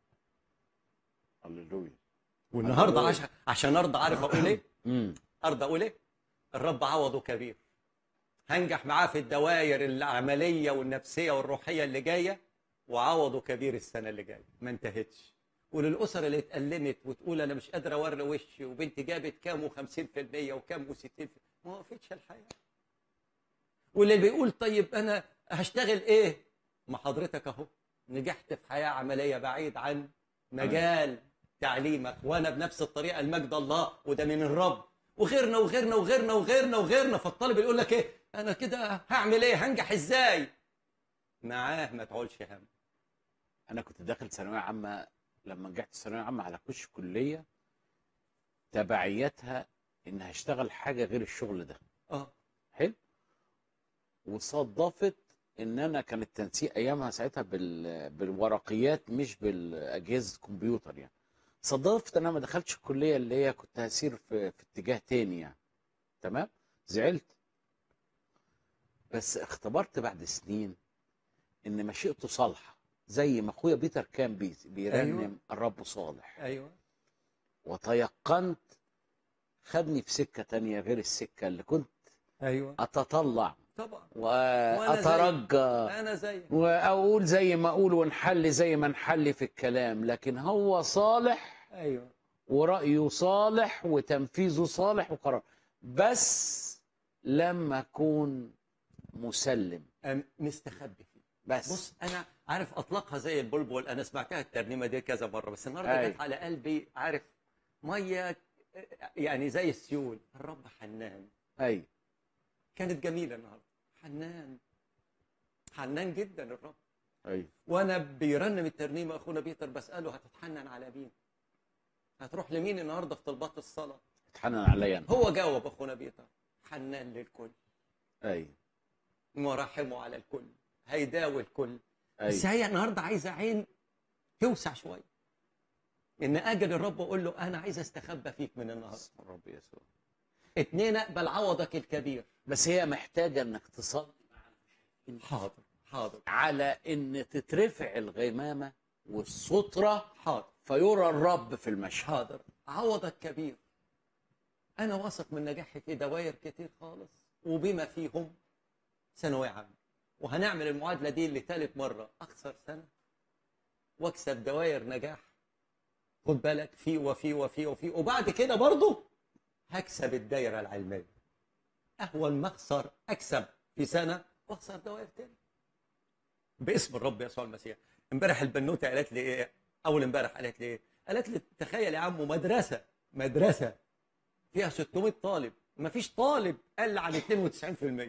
هللويا والنهارده عشان عشان ارضى عارف اقول ايه امم ارضى اقول ايه الرب عوضه كبير هنجح معاه في الدوائر العمليه والنفسيه والروحيه اللي جايه وعوضه كبير السنه اللي جايه ما انتهتش وللاسر اللي اتألمت وتقول انا مش قادره اوري وشي وبنتي جابت كام و50% وكام و60% ما وقفتش الحياه واللي بيقول طيب انا هشتغل ايه ما حضرتك اهو نجحت في حياه عمليه بعيد عن مجال تعليمك وانا بنفس الطريقه المجد الله وده من الرب وغيرنا وغيرنا وغيرنا وغيرنا وغيرنا فالطالب يقول لك ايه انا كده هعمل ايه هنجح ازاي معاه ما تعولش هم انا كنت داخل ثانويه عامه لما نجحت ثانويه عامه على كش كليه تبعيتها ان هشتغل حاجه غير الشغل ده اه حلو وصادفت ان انا كان التنسيق ايامها ساعتها بال... بالورقيات مش بالاجهزه الكمبيوتر يعني صادفت ان انا ما دخلتش الكليه اللي هي كنت هسير في, في اتجاه تاني يعني تمام زعلت بس اختبرت بعد سنين ان مشيئته صالحه زي ما اخويا بيتر كان بي... بيرنم أيوة. الرب صالح ايوه وتيقنت خدني في سكه تانية غير السكه اللي كنت ايوه اتطلع طبعا واترجى انا زيك واقول زي ما اقول ونحل زي ما نحل في الكلام لكن هو صالح ايوه ورأيه صالح وتنفيذه صالح وقرار بس لما اكون مسلم أم- مستخبي فيه بس بص انا عارف اطلقها زي البلبل انا سمعتها الترنيمه دي كذا مره بس النهارده أي. جت على قلبي عارف ميه يعني زي السيول الرب حنان اي كانت جميله النهارده حنان حنان جدا الرب ايوه وانا بيرنم الترنيمه اخونا بيتر بساله هتتحنن على مين هتروح لمين النهارده في طلبات الصلاه اتحنن عليا انا هو جاوب اخونا بيتر حنان للكل ايوه مراحمه على الكل هيداوي الكل بس ايوه هي النهارده عايزه عين توسع شويه ان اجل الرب واقول له انا عايز استخبى فيك من النهارده اسم الرب يسوع اتنين اقبل عوضك الكبير بس هي محتاجه انك تصلي حاضر حاضر على ان تترفع الغمامه والستره حاضر فيرى الرب في المشهد حاضر عوضك كبير انا واثق من نجاحي في دوائر كتير خالص وبما فيهم ثانويه عامه وهنعمل المعادله دي لثالث مره اخسر سنه واكسب دوائر نجاح خد بالك في وفي وفي وفي وبعد كده برضه هكسب الدايره العلميه اهون ما اخسر اكسب في سنه واخسر دوائر تاني باسم الرب يسوع المسيح امبارح البنوته قالت لي ايه اول امبارح قالت لي ايه قالت لي تخيل يا عمو مدرسه مدرسه فيها 600 طالب ما فيش طالب قل عن 92%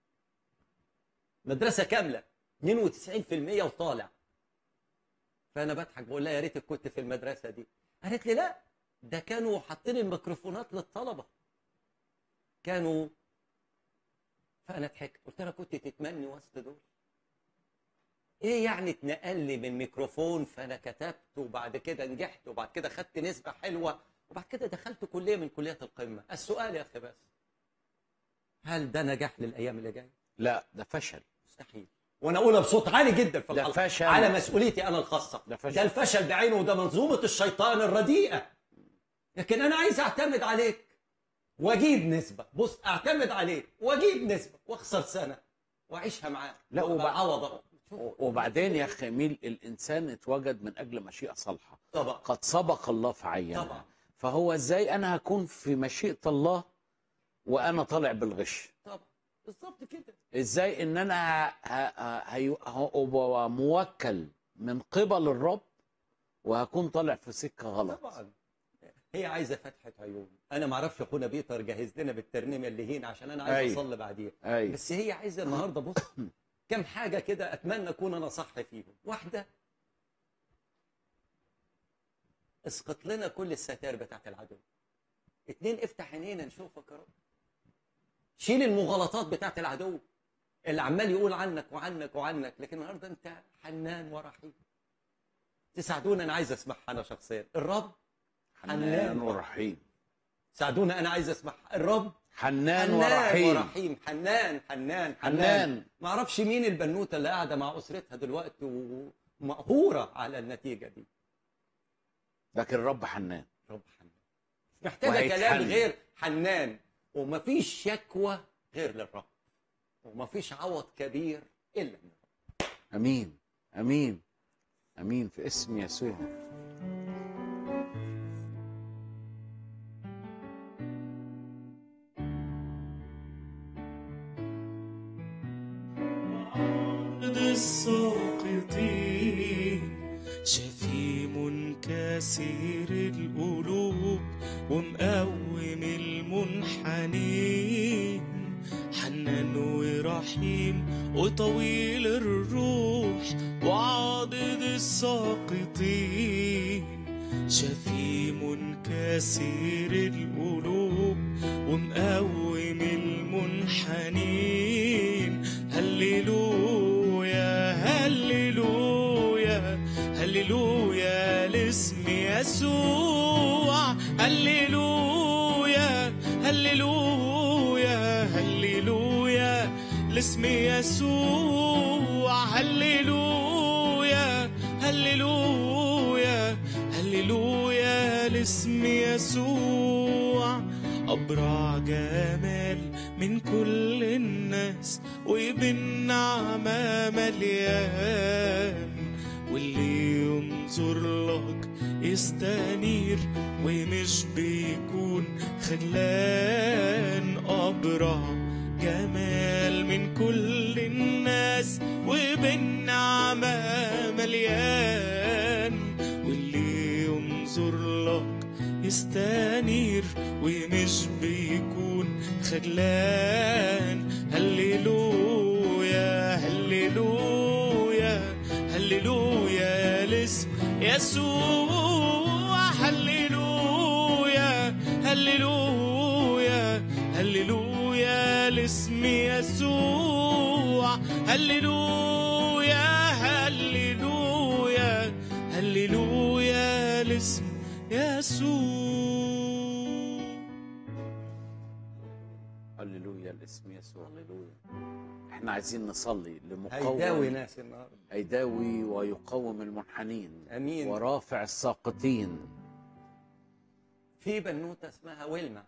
مدرسه كامله 92% وطالع فانا بضحك بقول لها يا ريتك كنت في المدرسه دي قالت لي لا ده كانوا حاطين الميكروفونات للطلبه كانوا فانا ضحكت قلت لها كنت تتمني وسط دول ايه يعني اتنقل لي من ميكروفون فانا كتبت وبعد كده نجحت وبعد كده خدت نسبه حلوه وبعد كده دخلت كليه من كليات القمه السؤال يا اخي بس هل ده نجاح للايام اللي جايه لا ده فشل مستحيل وانا اقولها بصوت عالي جدا في ده الحلقه فشل. على مسؤوليتي انا الخاصه ده فشل. ده الفشل بعينه وده منظومه الشيطان الرديئه لكن انا عايز اعتمد عليك واجيب نسبه بص اعتمد عليك واجيب نسبه واخسر سنه واعيشها معاه لا، وب- وبعوضك وبعدين يا اخي ميل الانسان اتوجد من اجل مشيئه صالحه طبعا قد سبق الله فعينها طبعا فهو ازاي انا هكون في مشيئه الله وانا طالع بالغش طبعا بالظبط كده ازاي ان انا ه- ه- هي- هبقى موكل من قبل الرب وهكون طالع في سكه غلط طبعا هي عايزه فتحه عيون انا ما اعرفش اخونا بيتر جهز لنا بالترنيمه اللي هنا عشان انا عايز أيوة. اصلي بعديها ايوه بس هي عايزه النهارده بص كم حاجه كده اتمنى اكون انا صح فيهم واحده اسقط لنا كل الستائر بتاعت العدو اتنين افتح عينينا نشوفك يا رب شيل المغالطات بتاعت العدو اللي عمال يقول عنك وعنك وعنك لكن النهارده انت حنان ورحيم تساعدونا انا عايز اسمعها انا شخصيا الرب حنان ورحيم ساعدونا انا عايز اسمعها الرب حنان حنان ورحيم ورحيم حنان حنان حنان. ما اعرفش مين البنوته اللي قاعده مع اسرتها دلوقتي ومقهوره على النتيجه دي لكن الرب حنان رب حنان مش محتاجه وهيتحنن. كلام غير حنان ومفيش شكوى غير للرب ومفيش عوض كبير الا من الرب امين امين امين في اسم يسوع عرض الساقطين شفي منكسر القلوب ومقوم المنحنين حنان ورحيم وطويل الروح وعاضد الساقطين شفي منكسر القلوب ومقوم المنحنين هللويا هللويا هللويا لاسم يسوع هللويا هللويا هللويا لاسم يسوع هللويا هللويا هللويا لاسم يسوع أبرع جمال من كل الناس وبالنعمة مليان واللي ينظر لك يستنير ومش بيكون خلان أبرع جمال من كل الناس وبالنعمة مليان واللي ينظر لك يستنير ومش بيكون خجلان هللويا هللويا يسوع هللويا هللويا هللويا لاسم يسوع هللويا هللويا هللويا لاسم يسوع هللويا الاسم يسوع هللويا احنا عايزين نصلي هيداوي لمقوم ناس النهارده هيداوي ويقوم المنحنين امين ورافع الساقطين في بنوته اسمها ويلما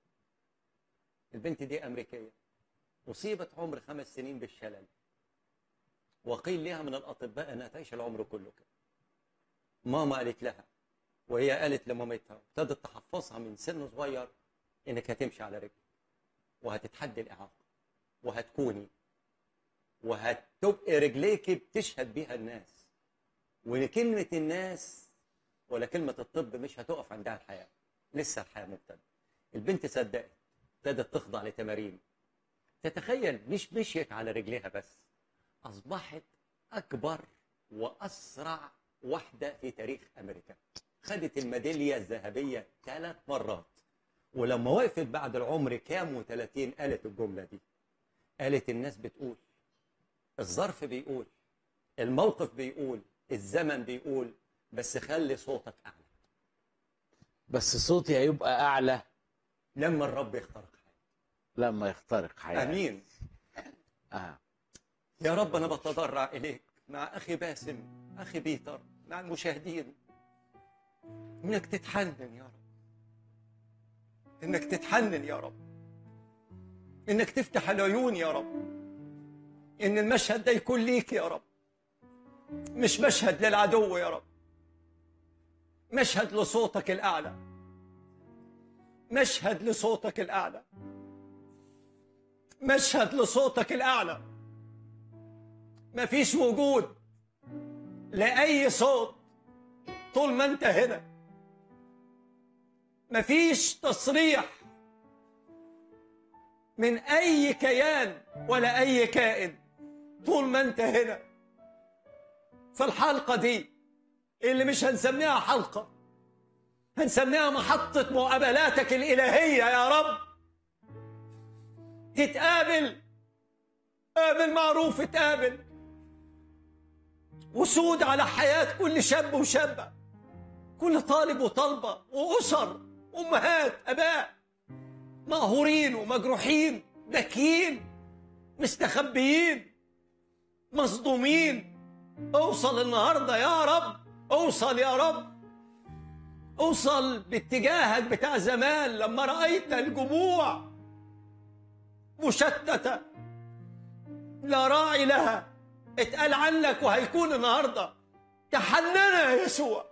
البنت دي امريكيه اصيبت عمر خمس سنين بالشلل وقيل لها من الاطباء انها تعيش العمر كله كده ماما قالت لها وهي قالت لمامتها ابتدت تحفظها من سن صغير انك هتمشي على رجلك وهتتحدي الاعاقه وهتكوني وهتبقي رجليك بتشهد بيها الناس وان كلمه الناس ولا كلمه الطب مش هتقف عندها الحياه لسه الحياه مبتدأ البنت صدقت ابتدت تخضع لتمارين تتخيل مش مشيت على رجليها بس اصبحت اكبر واسرع واحده في تاريخ امريكا خدت الميداليه الذهبيه ثلاث مرات ولما وقفت بعد العمر كام و30 قالت الجمله دي قالت الناس بتقول الظرف بيقول الموقف بيقول الزمن بيقول بس خلي صوتك اعلى بس صوتي هيبقى اعلى لما الرب يخترق حياتك لما يخترق حياتي امين آه. يا رب انا بتضرع اليك مع اخي باسم اخي بيتر مع المشاهدين انك تتحنن يا رب انك تتحنن يا رب انك تفتح العيون يا رب ان المشهد ده يكون ليك يا رب مش مشهد للعدو يا رب مشهد لصوتك الاعلى مشهد لصوتك الاعلى مشهد لصوتك الاعلى مفيش وجود لاي صوت طول ما انت هنا مفيش تصريح من اي كيان ولا اي كائن طول ما انت هنا في الحلقه دي اللي مش هنسميها حلقه هنسميها محطه مقابلاتك الالهيه يا رب تتقابل قابل معروف اتقابل وسود على حياة كل شاب وشابة كل طالب وطالبة وأسر أمهات أباء مقهورين ومجروحين باكيين مستخبيين مصدومين اوصل النهارده يا رب اوصل يا رب اوصل باتجاهك بتاع زمان لما رأيت الجموع مشتتة لا راعي لها اتقال عنك وهيكون النهارده تحننا يا يسوع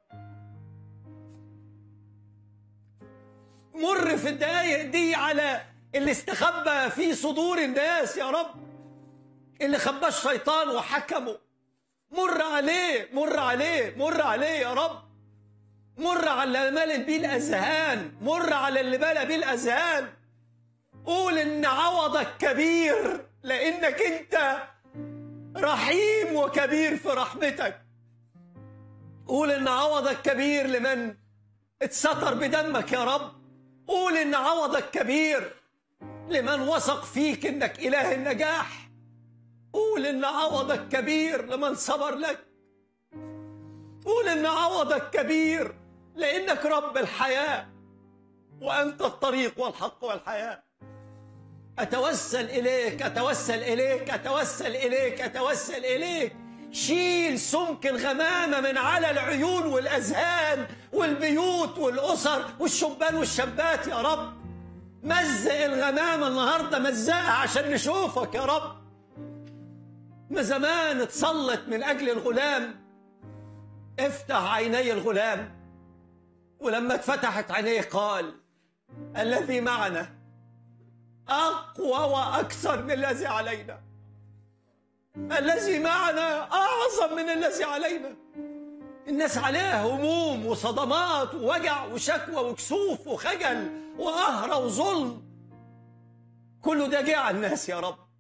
مر في الدقايق دي على اللي استخبى في صدور الناس يا رب اللي خباه الشيطان وحكمه مر عليه مر عليه مر عليه يا رب مر على اللي ملت بيه الاذهان مر على اللي ملا بيه الاذهان قول ان عوضك كبير لانك انت رحيم وكبير في رحمتك قول ان عوضك كبير لمن اتستر بدمك يا رب قول ان عوضك كبير لمن وثق فيك انك اله النجاح قول ان عوضك كبير لمن صبر لك قول ان عوضك كبير لانك رب الحياه وانت الطريق والحق والحياه اتوسل اليك اتوسل اليك اتوسل اليك اتوسل اليك شيل سمك الغمامه من على العيون والاذهان والبيوت والاسر والشبان والشابات يا رب مزق الغمامه النهارده مزقها عشان نشوفك يا رب ما زمان اتصلت من اجل الغلام افتح عيني الغلام ولما اتفتحت عينيه قال الذي معنا اقوى واكثر من الذي علينا الذي معنا اعظم من الذي علينا الناس عليها هموم وصدمات ووجع وشكوى وكسوف وخجل وقهر وظلم كله ده جه على الناس يا رب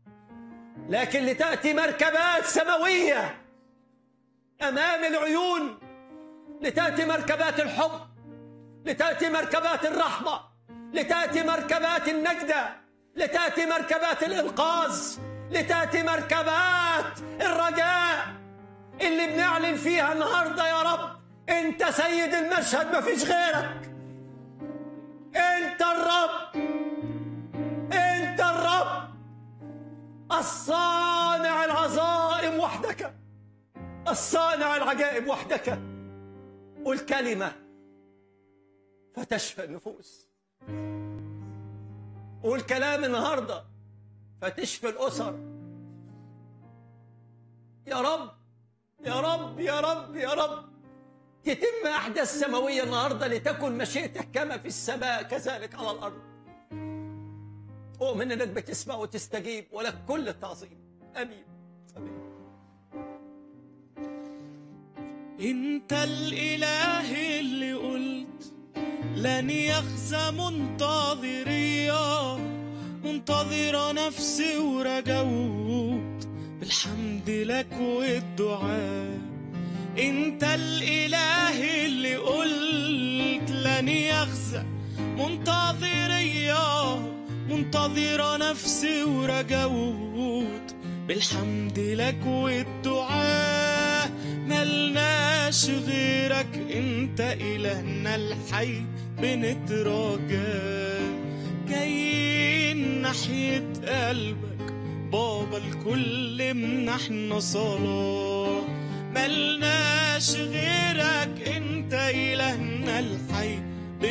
لكن لتأتي مركبات سماوية أمام العيون لتأتي مركبات الحب لتأتي مركبات الرحمة لتأتي مركبات النجدة لتأتي مركبات الإنقاذ لتأتي مركبات الرجاء اللي بنعلن فيها النهاردة يا رب أنت سيد المشهد مفيش غيرك أنت الرب أنت الرب الصانع العظائم وحدك الصانع العجائب وحدك والكلمة فتشفى النفوس والكلام النهارده فتشفي الأسر يا رب يا رب يا رب يا رب تتم أحداث سماوية النهارده لتكن مشيئتك كما في السماء كذلك على الأرض أؤمن إنك بتسمع وتستجيب ولك كل التعظيم آمين آمين انت الاله اللي قلت لن يخزى منتظريا منتظر نفسي ورجوت بالحمد لك والدعاء انت الاله اللي قلت لن يخزى منتظريا منتظر نفسي ورجوت بالحمد لك والدعاء ملناش غيرك انت الهنا الحي بنتراجى جايين ناحية قلبك بابا الكل منحنا صلاة ملناش غيرك انت الهنا الحي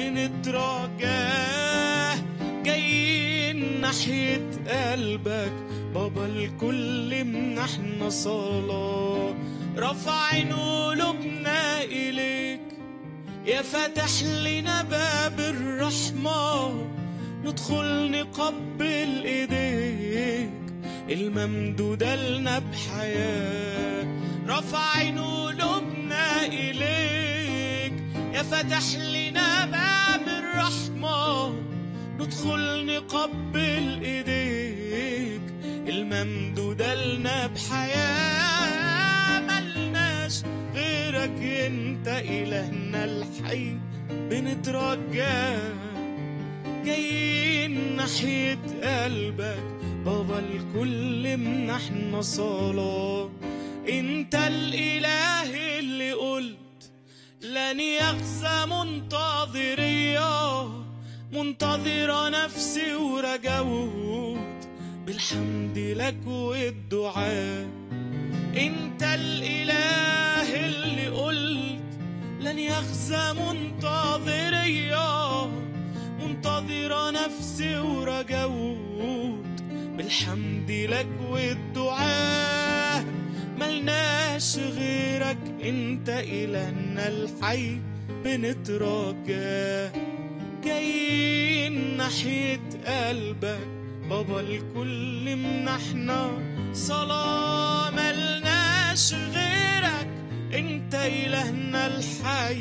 بنتراجاه جايين ناحية قلبك بابا الكل منحنا صلاة رافعين قلوبنا إليك يا فاتح لنا باب الرحمة ندخل نقبل إيديك الممدودة لنا بحياة رافعين قلوبنا إليك يا فاتح لنا باب الرحمة ندخل نقبل إيديك الممدودة لنا بحياة ملناش غيرك انت إلهنا الحي بنترجاك جايين ناحية قلبك بابا الكل منحنا صلاة انت الإله اللي قلت لن يخزى منتظريا منتظر نفسي ورجوت بالحمد لك والدعاء انت الاله اللي قلت لن يخزى منتظريا منتظر نفسي ورجوت بالحمد لك والدعاء ملناش غيرك انت الهنا الحي بنتراجاه جايين ناحية قلبك بابا الكل منحنا صلاة ملناش غيرك انت إلهنا الحي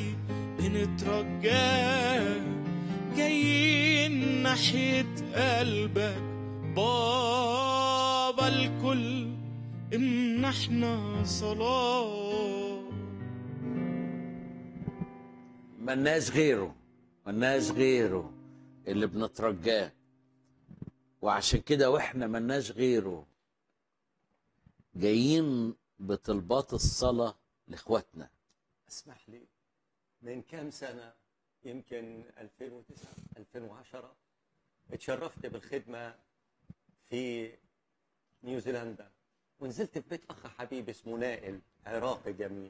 بنترجاك جايين ناحية قلبك بابا الكل امنحنا صلاه ملناش غيره ملناش غيره اللي بنترجاه وعشان كده واحنا ملناش غيره جايين بطلبات الصلاة لاخواتنا اسمح لي من كام سنة يمكن 2009 2010 اتشرفت بالخدمة في نيوزيلندا ونزلت في بيت أخ حبيب اسمه نائل عراقي جميل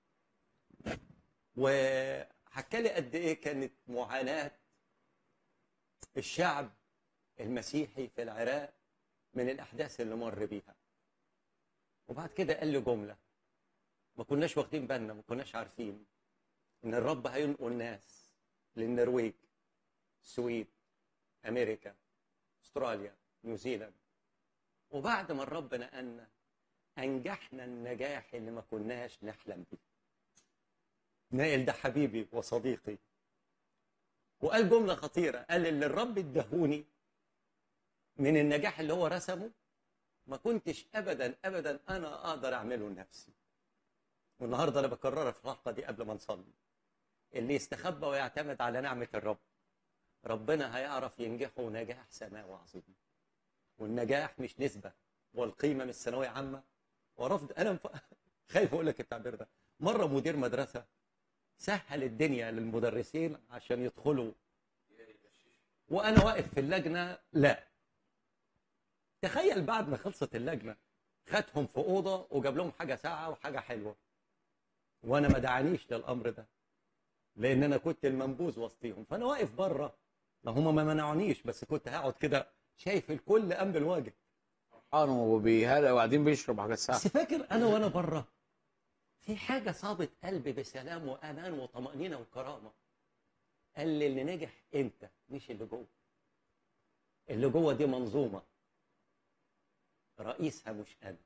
وحكى لي قد إيه كانت معاناة الشعب المسيحي في العراق من الأحداث اللي مر بيها وبعد كده قال لي جملة ما كناش واخدين بالنا ما كناش عارفين ان الرب هينقل ناس للنرويج السويد امريكا استراليا نيوزيلاند وبعد ما الرب نقلنا انجحنا النجاح اللي ما كناش نحلم بيه نائل ده حبيبي وصديقي وقال جملة خطيرة قال اللي الرب ادهوني من النجاح اللي هو رسمه ما كنتش ابدا ابدا انا اقدر اعمله لنفسي والنهارده انا بكررها في الحلقه دي قبل ما نصلي اللي يستخبى ويعتمد على نعمة الرب ربنا هيعرف ينجحه نجاح سماوي عظيم والنجاح مش نسبة والقيمة مش ثانوية عامة ورفض أنا مف... خايف أقول لك التعبير ده مرة مدير مدرسة سهل الدنيا للمدرسين عشان يدخلوا وأنا واقف في اللجنة لا تخيل بعد ما خلصت اللجنة خدهم في أوضة وجاب لهم حاجة ساعة وحاجة حلوة وأنا ما دعانيش للأمر ده لأن أنا كنت المنبوذ وسطيهم فأنا واقف بره ما هم ما منعونيش بس كنت هقعد كده شايف الكل قام بالواجب فرحان وبيهلا وبعدين بيشرب حاجه ساعه بس فاكر انا وانا بره في حاجه صابت قلبي بسلام وامان وطمانينه وكرامه قال لي اللي نجح انت مش اللي جوه اللي جوه دي منظومه رئيسها مش انا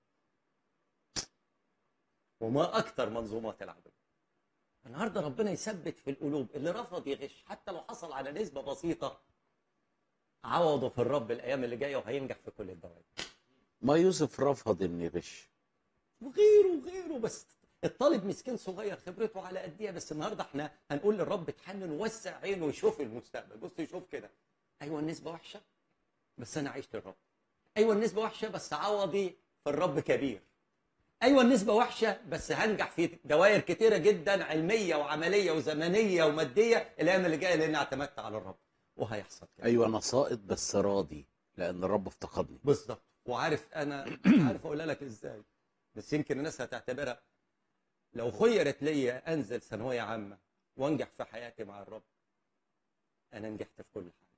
وما اكتر منظومات العدو النهارده ربنا يثبت في القلوب اللي رفض يغش حتى لو حصل على نسبه بسيطه عوضه في الرب الايام اللي جايه وهينجح في كل الدوائر ما يوسف رفض انه يغش وغيره وغيره بس الطالب مسكين صغير خبرته على قد ايه بس النهارده احنا هنقول للرب اتحنن وسع عينه ويشوف المستقبل بص يشوف كده ايوه النسبه وحشه بس انا عشت الرب ايوه النسبه وحشه بس عوضي في الرب كبير ايوه النسبه وحشه بس هنجح في دوائر كتيره جدا علميه وعمليه وزمنيه وماديه الايام اللي جايه لان اعتمدت على الرب وهيحصل كده ايوه انا ساقط بس راضي لان الرب افتقدني بالظبط وعارف انا عارف اقولها لك ازاي بس يمكن الناس هتعتبرها لو خيرت ليا انزل ثانويه عامه وانجح في حياتي مع الرب انا نجحت في كل حاجه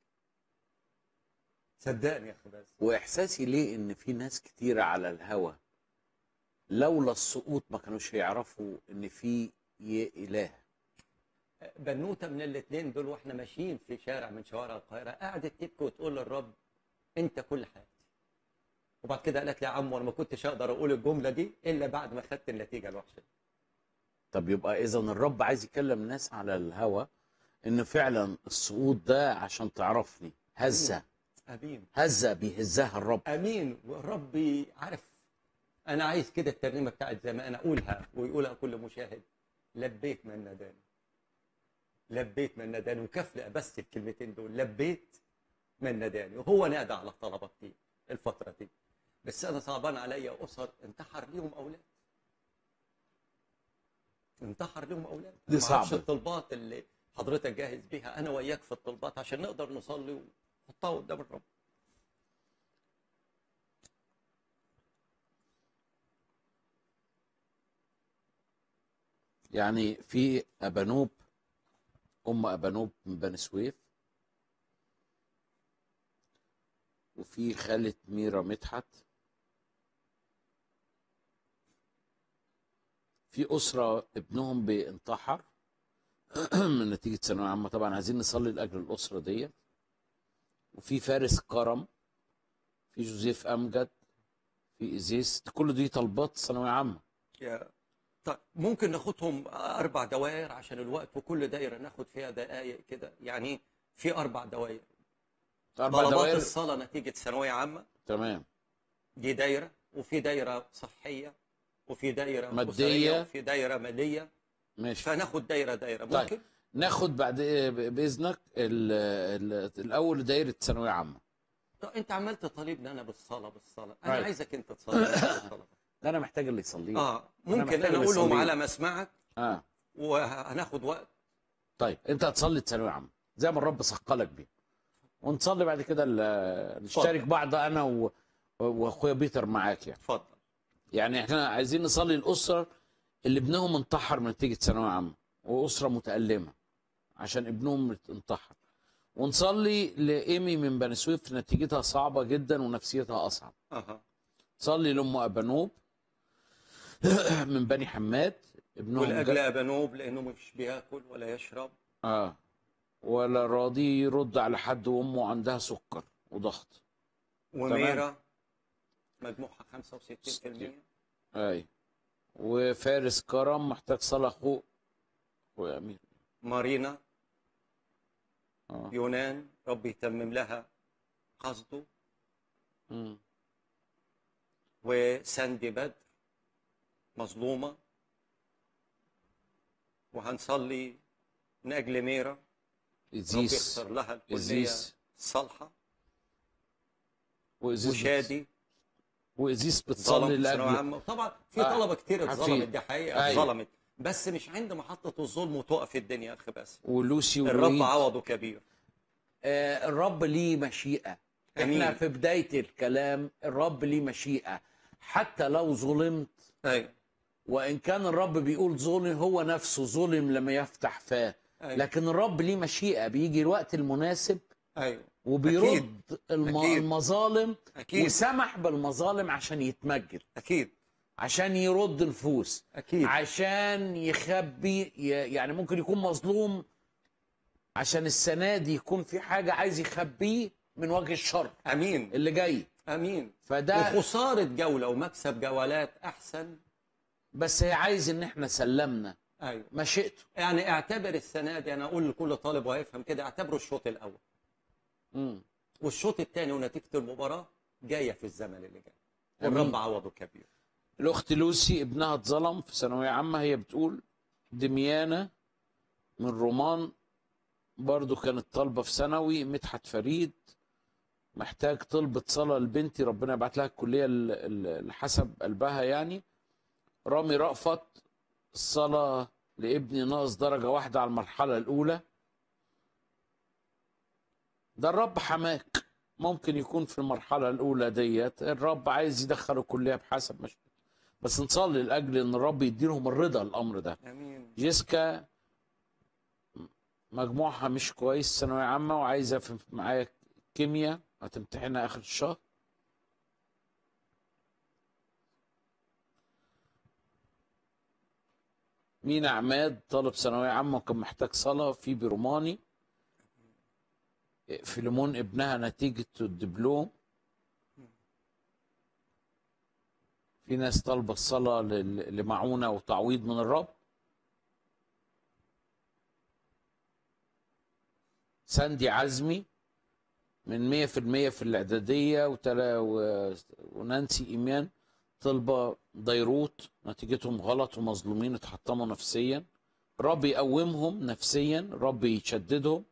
صدقني يا اخي بس واحساسي ليه ان في ناس كتيره على الهوى لولا السقوط ما كانوش يعرفوا ان في ي- اله بنوته من الاثنين دول واحنا ماشيين في شارع من شوارع القاهره قعدت تبكي وتقول للرب انت كل حياتي وبعد كده قالت لي يا عم وانا ما كنتش اقدر اقول الجمله دي الا بعد ما خدت النتيجه الوحشه دي. طب يبقى اذا الرب عايز يكلم ناس على الهوى ان فعلا السقوط ده عشان تعرفني هزه امين هزه بيهزها الرب امين والرب عارف انا عايز كده الترنيمه بتاعت زي ما انا اقولها ويقولها كل مشاهد لبيت من نداني لبيت من نداني وكفل بس الكلمتين دول لبيت من نداني وهو نادى على طلباتي الفتره دي بس انا صعبان عليا اسر انتحر ليهم اولاد انتحر ليهم اولاد دي ما أعرفش صعبة. الطلبات اللي حضرتك جاهز بيها انا وياك في الطلبات عشان نقدر نصلي ونحطها قدام الرب يعني في ابانوب ام ابانوب من بني سويف وفي خالة ميرا مدحت في أسرة ابنهم بينتحر من نتيجة ثانوية عامة طبعا عايزين نصلي لأجل الأسرة ديت وفي فارس كرم في جوزيف أمجد في إيزيس كل دي طلبات ثانوية عامة يا طيب ممكن ناخدهم اربع دوائر عشان الوقت وكل دايره ناخد فيها دقائق كده يعني في اربع دوائر أربع طلبات دوائر الصلاه نتيجه ثانويه عامه تمام دي دايره وفي دايره صحيه وفي دايره مادية. أسرية، وفي دايره ماليه ماشي فناخد دايره دايره طيب. ممكن ناخد بعد باذنك ال ال الاول دايره ثانويه عامه طب انت عمال تطالبني انا بالصلاه بالصلاه انا طيب. عايزك انت تصلي بالصلاة. ده انا محتاج اللي يصليه اه ممكن محتاج انا اقولهم أصلي. على مسمعك اه وهناخد وقت طيب انت هتصلي ثانويه عامه زي ما الرب ثقلك بيه ونصلي بعد كده ال- نشترك بعض انا و- واخويا بيتر معاك يعني اتفضل يعني احنا عايزين نصلي الاسره اللي ابنهم انتحر من نتيجه ثانويه عامه واسره متالمه عشان ابنهم انتحر ونصلي لايمي من بني سويف نتيجتها صعبه جدا ونفسيتها اصعب اها صلي لام ابانوب من بني حماد ابنهم والاجل جا- ابانوب لانه مش بياكل ولا يشرب اه ولا راضي يرد على حد وامه عندها سكر وضغط وميرا مجموعها 65% اي وفارس كرم محتاج صلاه اخوه اخويا امير مارينا اه يونان رب يتمم لها قصده مم. وساندي بدر مظلومة وهنصلي من اجل ميرا رب ازيس يختار لها الكليه ازيس الصالحه وازيس وشادي وازيس ظلم بتصلي في ثانويه لاجل عامه طبعا في آه، طلبه كتير عارفين. اتظلمت دي حقيقه أيوة. اتظلمت بس مش عند محطه الظلم وتقف الدنيا يا اخي بس ولوسي الرب ولويد عوضه كبير آه الرب ليه مشيئه أمين. احنا في بدايه الكلام الرب ليه مشيئه حتى لو ظلمت ايوه وان كان الرب بيقول ظلم هو نفسه ظلم لما يفتح فاه أيوة. لكن الرب ليه مشيئه بيجي الوقت المناسب ايوه وبيرد الم... أكيد. المظالم اكيد وسمح بالمظالم عشان يتمجد اكيد عشان يرد الفوس اكيد عشان يخبي ي- يعني ممكن يكون مظلوم عشان السنه دي يكون في حاجه عايز يخبيه من وجه الشر امين اللي جاي امين فده وخساره جوله ومكسب جولات احسن بس هي عايز ان احنا سلمنا ايوه مشيئته يعني اعتبر السنه دي انا اقول لكل طالب وهيفهم كده اعتبره الشوط الاول مم. والشوط الثاني ونتيجه المباراه جايه في الزمن اللي جاي أمين. والرب عوضه كبير الاخت لوسي ابنها اتظلم في ثانويه عامه هي بتقول دميانه من رومان برضو كانت طالبه في ثانوي مدحت فريد محتاج طلبة صلاة لبنتي ربنا يبعت لها الكلية ال- ال- اللي حسب قلبها يعني رامي رأفت الصلاة لابني ناقص درجة واحدة على المرحلة الأولى ده الرب حماك ممكن يكون في المرحلة الأولى ديت الرب عايز يدخله كلية بحسب مش بس نصلي لأجل إن الرب يديلهم الرضا الأمر ده امين جيسكا مجموعها مش كويس ثانوية عامة وعايزة في- معايا كيمياء هتمتحنها آخر الشهر مينا عماد طالب ثانوية عامة وكان محتاج صلاة في بروماني فيلمون ابنها نتيجة الدبلوم في ناس طالبة الصلاة لل- لمعونة وتعويض من الرب ساندي عزمي من 100% في الإعدادية وتلا و- ونانسي إيمان طلبة ديروت نتيجتهم غلط ومظلومين اتحطموا نفسيا رب يقومهم نفسيا رب يشددهم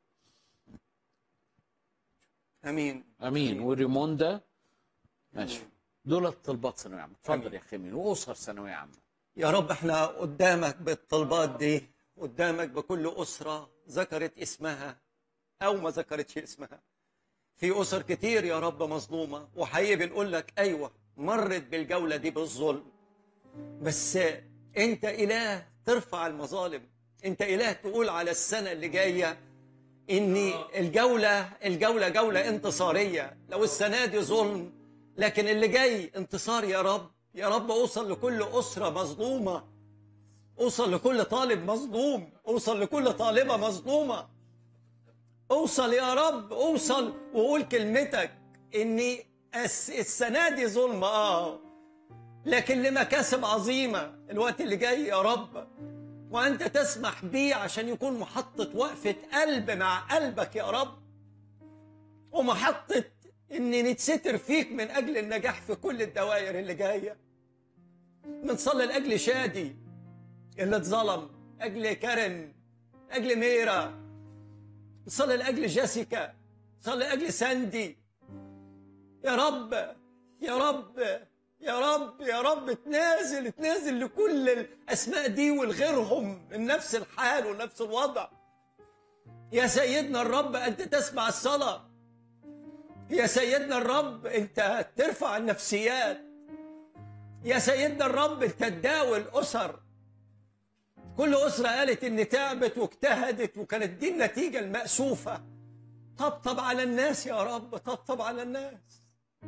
امين امين وريموندا ماشي دول طلبات ثانويه عامه اتفضل أمين. يا اخي مين واسر ثانويه عامه يا رب احنا قدامك بالطلبات دي قدامك بكل أسرة ذكرت اسمها أو ما ذكرتش اسمها في أسر كتير يا رب مظلومة وحقيقي بنقول لك أيوة مرت بالجولة دي بالظلم بس أنت إله ترفع المظالم أنت إله تقول على السنة اللي جاية إن الجولة الجولة جولة انتصارية لو السنة دي ظلم لكن اللي جاي انتصار يا رب يا رب أوصل لكل أسرة مظلومة أوصل لكل طالب مظلوم أوصل لكل طالبة مظلومة أوصل يا رب أوصل وقول كلمتك إني الس- السنة دي ظلم آه لكن لمكاسب عظيمة الوقت اللي جاي يا رب وأنت تسمح بيه عشان يكون محطة وقفة قلب مع قلبك يا رب ومحطة إن نتستر فيك من أجل النجاح في كل الدوائر اللي جاية بنصلي لأجل شادي اللي اتظلم أجل كارن أجل ميرا نصلي لأجل جيسيكا نصلي لأجل ساندي يا رب يا رب يا رب يا رب تنازل تنازل لكل الأسماء دي ولغيرهم من نفس الحال ونفس الوضع يا سيدنا الرب أنت تسمع الصلاة يا سيدنا الرب أنت ترفع النفسيات يا سيدنا الرب أنت تداوي الأسر كل أسرة قالت إن تعبت واجتهدت وكانت دي النتيجة المأسوفة طبطب على الناس يا رب طبطب على الناس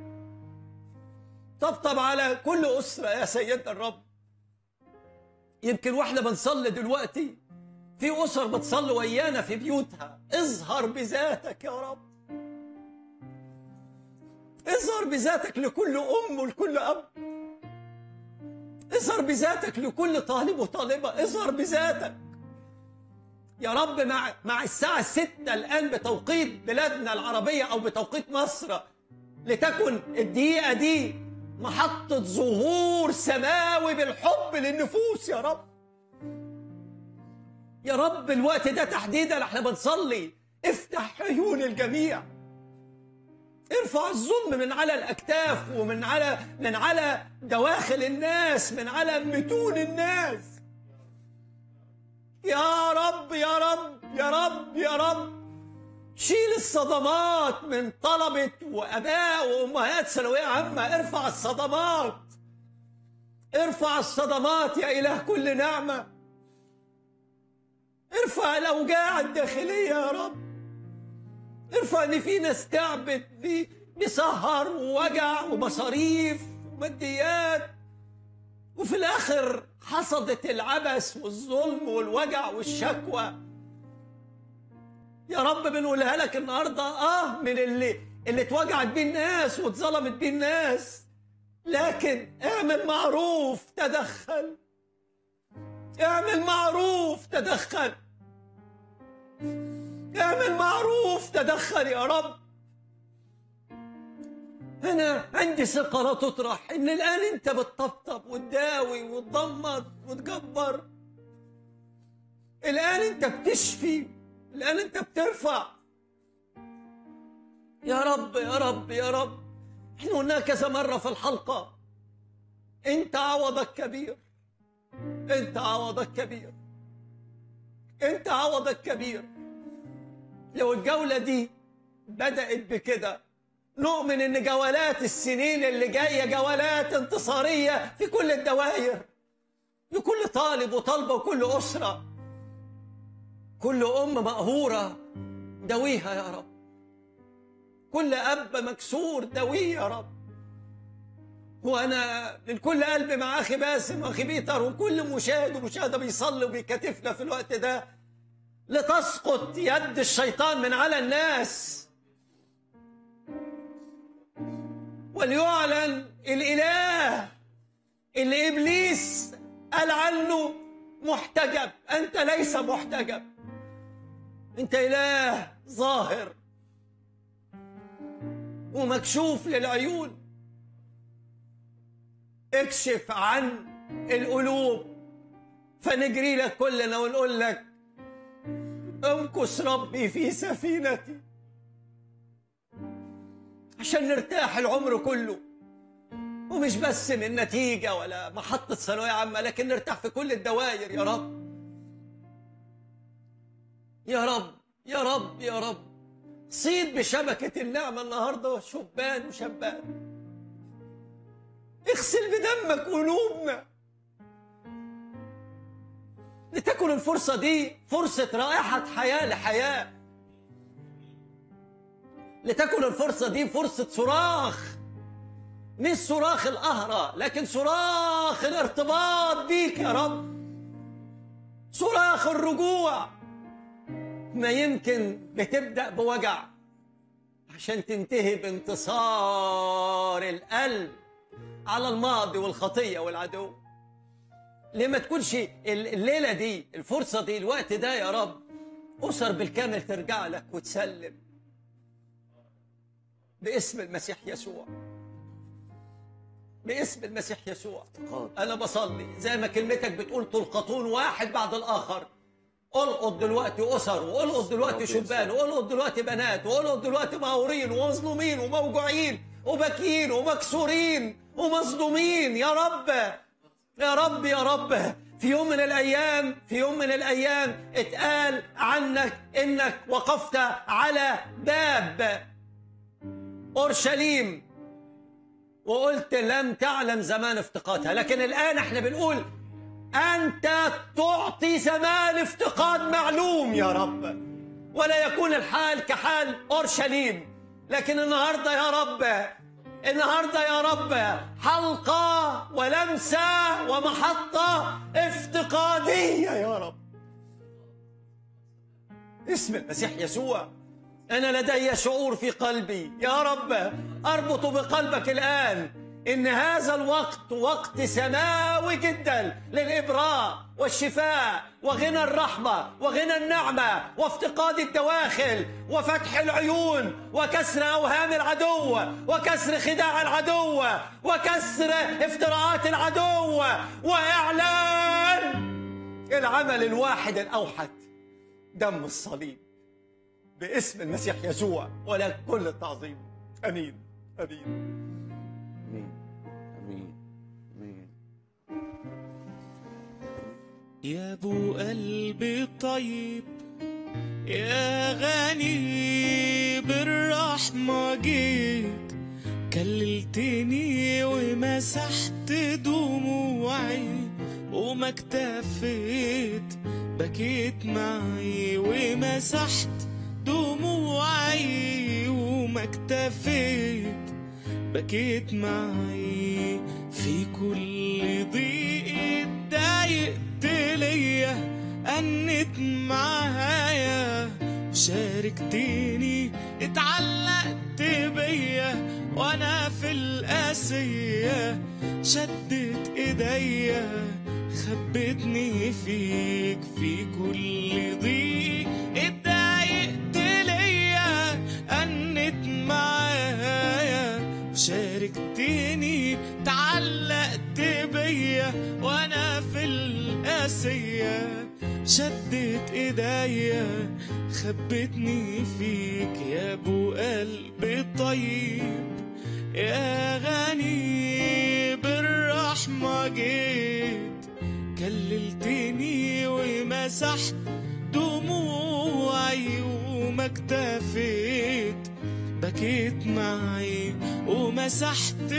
طبطب على كل أسرة يا سيدنا الرب يمكن واحنا بنصلي دلوقتي في أسر بتصلي ويانا في بيوتها اظهر بذاتك يا رب اظهر بذاتك لكل أم ولكل أب اظهر بذاتك لكل طالب وطالبة اظهر بذاتك يا رب مع مع الساعة الستة الآن بتوقيت بلادنا العربية أو بتوقيت مصر لتكن الدقيقة دي محطة ظهور سماوي بالحب للنفوس يا رب يا رب الوقت ده تحديدا احنا بنصلي افتح عيون الجميع ارفع الظلم من على الاكتاف ومن على من على دواخل الناس من على متون الناس يا رب يا رب يا رب يا رب شيل الصدمات من طلبة وأباء وأمهات ثانوية عامة ارفع الصدمات ارفع الصدمات يا إله كل نعمة ارفع الأوجاع الداخلية يا رب ارفع ان في ناس تعبت ب- بسهر ووجع ومصاريف وماديات وفي الاخر حصدت العبث والظلم والوجع والشكوى يا رب بنقولها لك النهارده اه من اللي اللي اتوجعت بيه الناس واتظلمت بيه الناس لكن اعمل معروف تدخل اعمل معروف تدخل اعمل معروف تدخل يا رب أنا عندي ثقة لا تطرح إن الآن أنت بتطبطب وتداوي وتضمد وتجبر الآن أنت بتشفي الآن أنت بترفع يا رب يا رب يا رب احنا قلنا كذا مرة في الحلقة أنت عوضك كبير أنت عوضك كبير أنت عوضك كبير لو الجولة دي بدأت بكده نؤمن ان جولات السنين اللي جاية جولات انتصارية في كل الدوائر لكل طالب وطالبة وكل أسرة كل أم مقهورة دويها يا رب كل أب مكسور دويه يا رب وأنا من كل قلبي مع أخي باسم وأخي بيتر وكل مشاهد ومشاهدة بيصلي وبيكاتفنا في الوقت ده لتسقط يد الشيطان من على الناس وليعلن الإله اللي إبليس قال عنه محتجب أنت ليس محتجب أنت إله ظاهر ومكشوف للعيون اكشف عن القلوب فنجري لك كلنا ونقول لك امكس ربي في سفينتي عشان نرتاح العمر كله ومش بس من نتيجة ولا محطة ثانوية عامة لكن نرتاح في كل الدوائر يا رب يا رب يا رب يا رب صيد بشبكة النعمة النهاردة شبان وشبان اغسل بدمك قلوبنا لتكن الفرصة دي فرصة رائحة حياة لحياة لتكن الفرصة دي فرصة صراخ مش صراخ القهرة لكن صراخ الارتباط بيك يا رب صراخ الرجوع ما يمكن بتبدأ بوجع عشان تنتهي بانتصار القلب على الماضي والخطية والعدو ليه ما تكونش الليلة دي الفرصة دي الوقت ده يا رب أسر بالكامل ترجع لك وتسلم باسم المسيح يسوع باسم المسيح يسوع افتقاد. أنا بصلي زي ما كلمتك بتقول تلقطون واحد بعد الآخر القط دلوقتي أسر والقط دلوقتي شبان والقط دلوقتي بنات والقط دلوقتي مهورين ومظلومين وموجوعين وباكيين ومكسورين ومصدومين يا رب يا رب يا رب في يوم من الأيام في يوم من الأيام اتقال عنك إنك وقفت على باب أورشليم وقلت لم تعلم زمان افتقادها لكن الآن احنا بنقول أنت تعطي زمان افتقاد معلوم يا رب ولا يكون الحال كحال أورشليم لكن النهاردة يا رب النهاردة يا رب حلقة ولمسة ومحطة افتقادية يا رب اسم المسيح يسوع أنا لدي شعور في قلبي يا رب أربط بقلبك الآن إن هذا الوقت وقت سماوي جدا للإبراء والشفاء وغنى الرحمة وغنى النعمة وافتقاد الدواخل وفتح العيون وكسر أوهام العدو وكسر خداع العدو وكسر افتراءات العدو وإعلان العمل الواحد الأوحد دم الصليب باسم المسيح يسوع ولا كل التعظيم امين امين امين امين امين يا ابو قلب طيب يا غني بالرحمة جيت كللتني ومسحت دموعي وما اكتفيت بكيت معي ومسحت دموعي وما اكتفيت بكيت معي في كل ضيق اتضايقت ليا أنت معايا وشاركتني اتعلقت بيا وانا في القاسية شدت ايديا خبتني فيك في كل ضيق اتضايقت ليا أنت معايا وشاركتني تعلقت بيا وانا في القاسية شدت ايديا خبتني فيك يا ابو قلب طيب يا غني بالرحمة جيت كللتني ومسحت دموعي وما اكتفيت بكيت معي ومسحت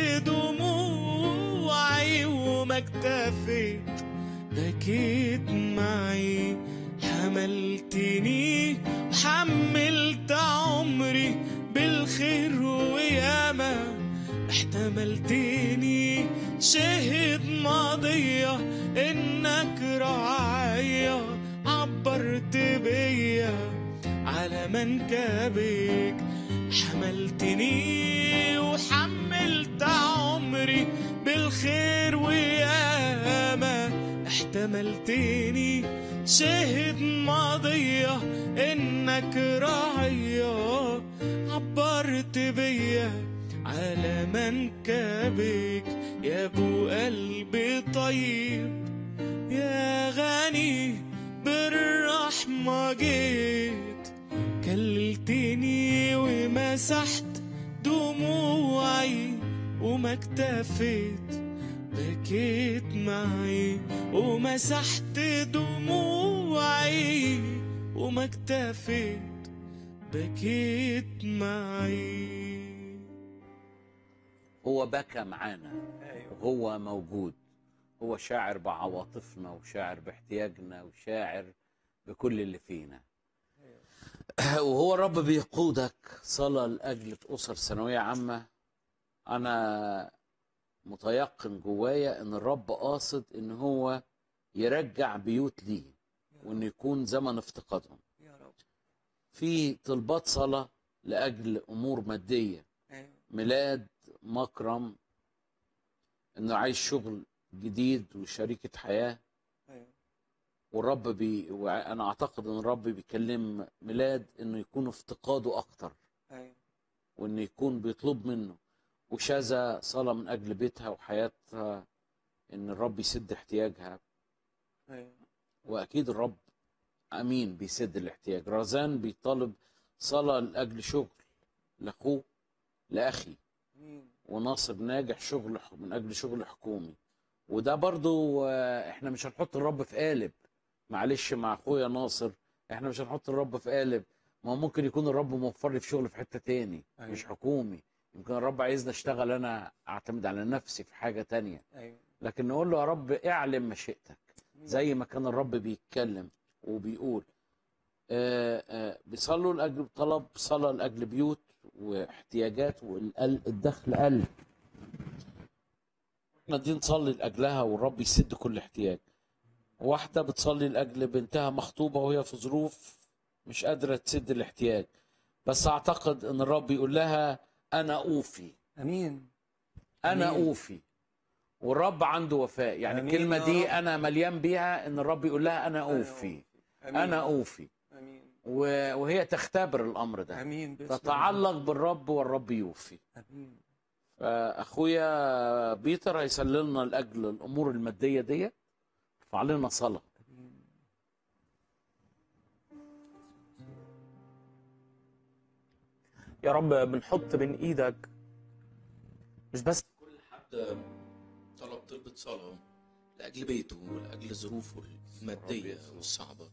دموعي وما اكتفيت بكيت معي حملتني وحملت عمري بالخير وياما احتملتني شهد ماضية انك رعايا عبرت بيا على منكبك حملتني وحملت عمري بالخير وياما احتملتني شهد ماضية انك راعية عبرت بيا على منكبك يا ابو قلب طيب يا غني بالرحمة جيت كللتني ومسحت دموعي وما اكتفيت بكيت معي ومسحت دموعي وما اكتفيت بكيت معي هو بكى معانا ايوه وهو موجود هو شاعر بعواطفنا وشاعر باحتياجنا وشاعر بكل اللي فينا وهو الرب بيقودك صلاة لأجل أسر ثانوية عامة أنا متيقن جوايا إن الرب قاصد إن هو يرجع بيوت ليه وإن يكون زمن افتقادهم يا رب في طلبات صلاة لأجل أمور مادية ايوه ميلاد مكرم انه عايز شغل جديد وشريكة حياة ايوه والرب بي وانا اعتقد ان الرب بيكلم ميلاد انه يكون افتقاده اكتر ايوه وانه يكون بيطلب منه وشاذة صلاة من اجل بيتها وحياتها ان الرب يسد احتياجها ايوه واكيد الرب امين بيسد الاحتياج رزان بيطالب صلاة لاجل شغل لاخوه لاخي امين وناصر ناجح شغل من اجل شغل حكومي وده برضو آه، احنا مش هنحط الرب في قالب معلش مع اخويا ناصر احنا مش هنحط الرب في قالب ما هو ممكن يكون الرب موفر لي في شغل في حتة تاني أيوة. مش حكومي يمكن الرب عايزني اشتغل انا اعتمد على نفسي في حاجة تانية ايوه لكن نقول له يا رب اعلم مشيئتك زي ما كان الرب بيتكلم وبيقول آه آه بيصلوا لاجل طلب صلاه لاجل بيوت واحتياجات والدخل قل احنا دي نصلي لاجلها والرب يسد كل احتياج واحده بتصلي لاجل بنتها مخطوبه وهي في ظروف مش قادره تسد الاحتياج بس اعتقد ان الرب يقول لها انا اوفي امين انا أمين. اوفي والرب عنده وفاء يعني أمين الكلمه يا دي رب. انا مليان بيها ان الرب يقول لها انا اوفي امين انا اوفي امين و- وهي تختبر الامر ده امين باسم تتعلق بالرب والرب يوفي الله. امين فاخويا بيتر هيسللنا لاجل الامور الماديه دي ارفع لنا صلاه امين يا رب بنحط بين ايدك مش بس كل حد طلب طلبة صلاة لأجل بيته ولأجل ظروفه المادية والصعبة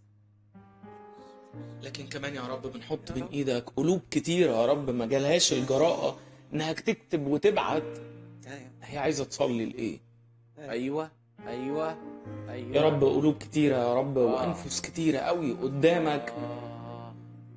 لكن كمان يا رب بنحط بين ايدك قلوب كتيرة يا رب ما جالهاش الجراءة انها تكتب وتبعت ايوه هي عايزة تصلي لإيه ايوه ايوه ايوه يا رب قلوب كتيرة يا رب وأنفس كتيرة قوي قدامك آه.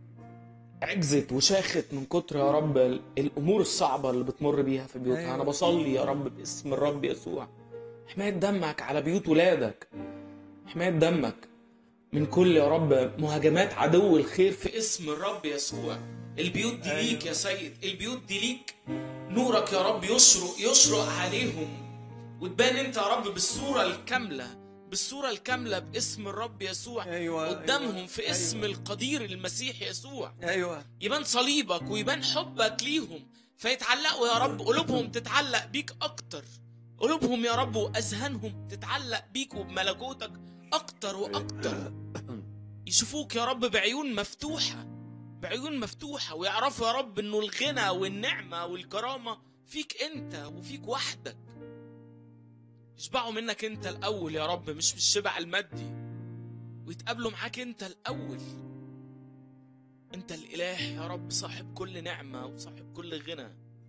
عجزت وشاخت من كتر يا رب ال- الامور الصعبه اللي بتمر بيها في بيوتها أيوة. انا بصلي يا رب باسم الرب يسوع حمايه دمك على بيوت ولادك حمايه دمك من كل يا رب مهاجمات عدو الخير في اسم الرب يسوع البيوت دي ليك يا سيد البيوت دي ليك نورك يا رب يشرق يشرق عليهم وتبان انت يا رب بالصوره الكامله بالصوره الكامله باسم الرب يسوع أيوة، قدامهم أيوة، في اسم القدير المسيح يسوع ايوه يبان صليبك ويبان حبك ليهم فيتعلقوا يا رب قلوبهم تتعلق بيك اكتر قلوبهم يا رب واذهانهم تتعلق بيك وبملكوتك اكتر واكتر يشوفوك يا رب بعيون مفتوحه بعيون مفتوحه ويعرفوا يا رب انه الغنى والنعمه والكرامه فيك انت وفيك وحدك يشبعوا منك انت الاول يا رب مش بالشبع المادي ويتقابلوا معاك انت الاول انت الاله يا رب صاحب كل نعمه وصاحب كل غنى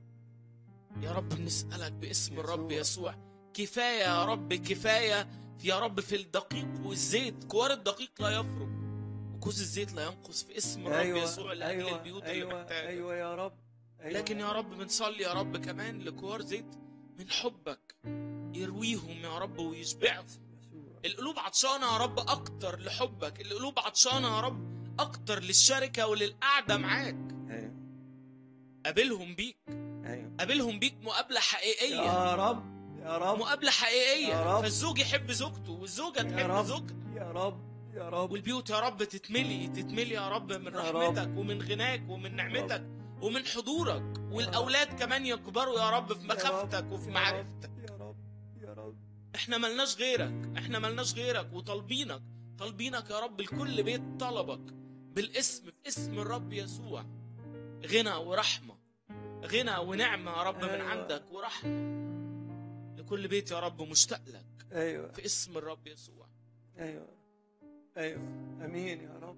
يا رب نسالك باسم الرب يسوع كفايه يا رب كفايه في يا رب في الدقيق والزيت كوار الدقيق لا يفرق وكوز الزيت لا ينقص في اسم الرب ايوه يسوع لاجل ايوه البيوت اللي ايوه محتاجه ايوه يا رب أيوة لكن يا رب بنصلي يا رب كمان لكوار زيت من حبك يرويهم يا رب ويشبعهم القلوب عطشانة يا رب أكتر لحبك القلوب عطشانة يا رب أكتر للشركة وللقعدة معاك ايوه قابلهم بيك ايوه قابلهم بيك مقابلة حقيقية يا رب يا رب مقابلة حقيقية يا رب. فالزوج يحب زوجته والزوجة يا تحب رب زوجها يا رب يا رب والبيوت يا رب تتملي تتملي يا رب من يا رب. رحمتك ومن غناك ومن نعمتك ومن حضورك والأولاد كمان يكبروا يا رب في مخافتك وفي يا رب. معرفتك يا رب يا رب احنا ملناش غيرك احنا ملناش غيرك وطالبينك طالبينك يا رب لكل بيت طلبك بالاسم باسم الرب يسوع غنى ورحمة غنى ونعمة يا رب من أيوة. عندك ورحمة لكل بيت يا رب مشتاق لك ايوه في اسم الرب يسوع ايوه ايوه امين يا رب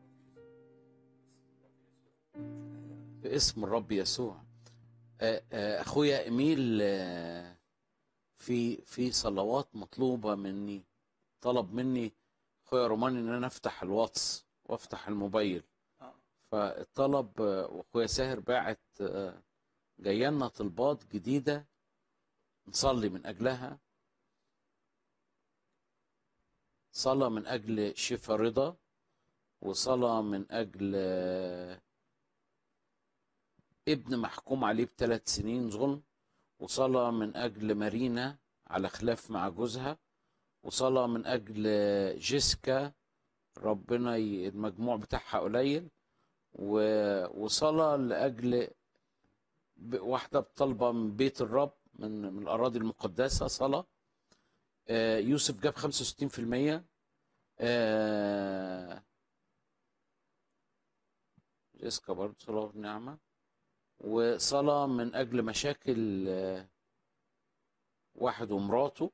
باسم الرب يسوع آه، آه، اخويا ايميل آه، في في صلوات مطلوبه مني طلب مني اخويا روماني ان انا افتح الواتس وافتح الموبايل آه. فالطلب آه، واخويا ساهر باعت آه، جايلنا طلبات جديده نصلي من اجلها صلاه من اجل شفا رضا وصلاه من اجل آه، ابن محكوم عليه بثلاث سنين ظلم وصلاة من أجل مارينا على خلاف مع جوزها وصلاة من أجل جيسكا ربنا ي... المجموع بتاعها قليل و... وصلاة لأجل ب... واحدة بطلبة من بيت الرب من, من الأراضي المقدسة صلاة آه، يوسف جاب 65% آه، جيسكا برضه صلاة ونعمة وصلاة من أجل مشاكل آه، واحد ومراته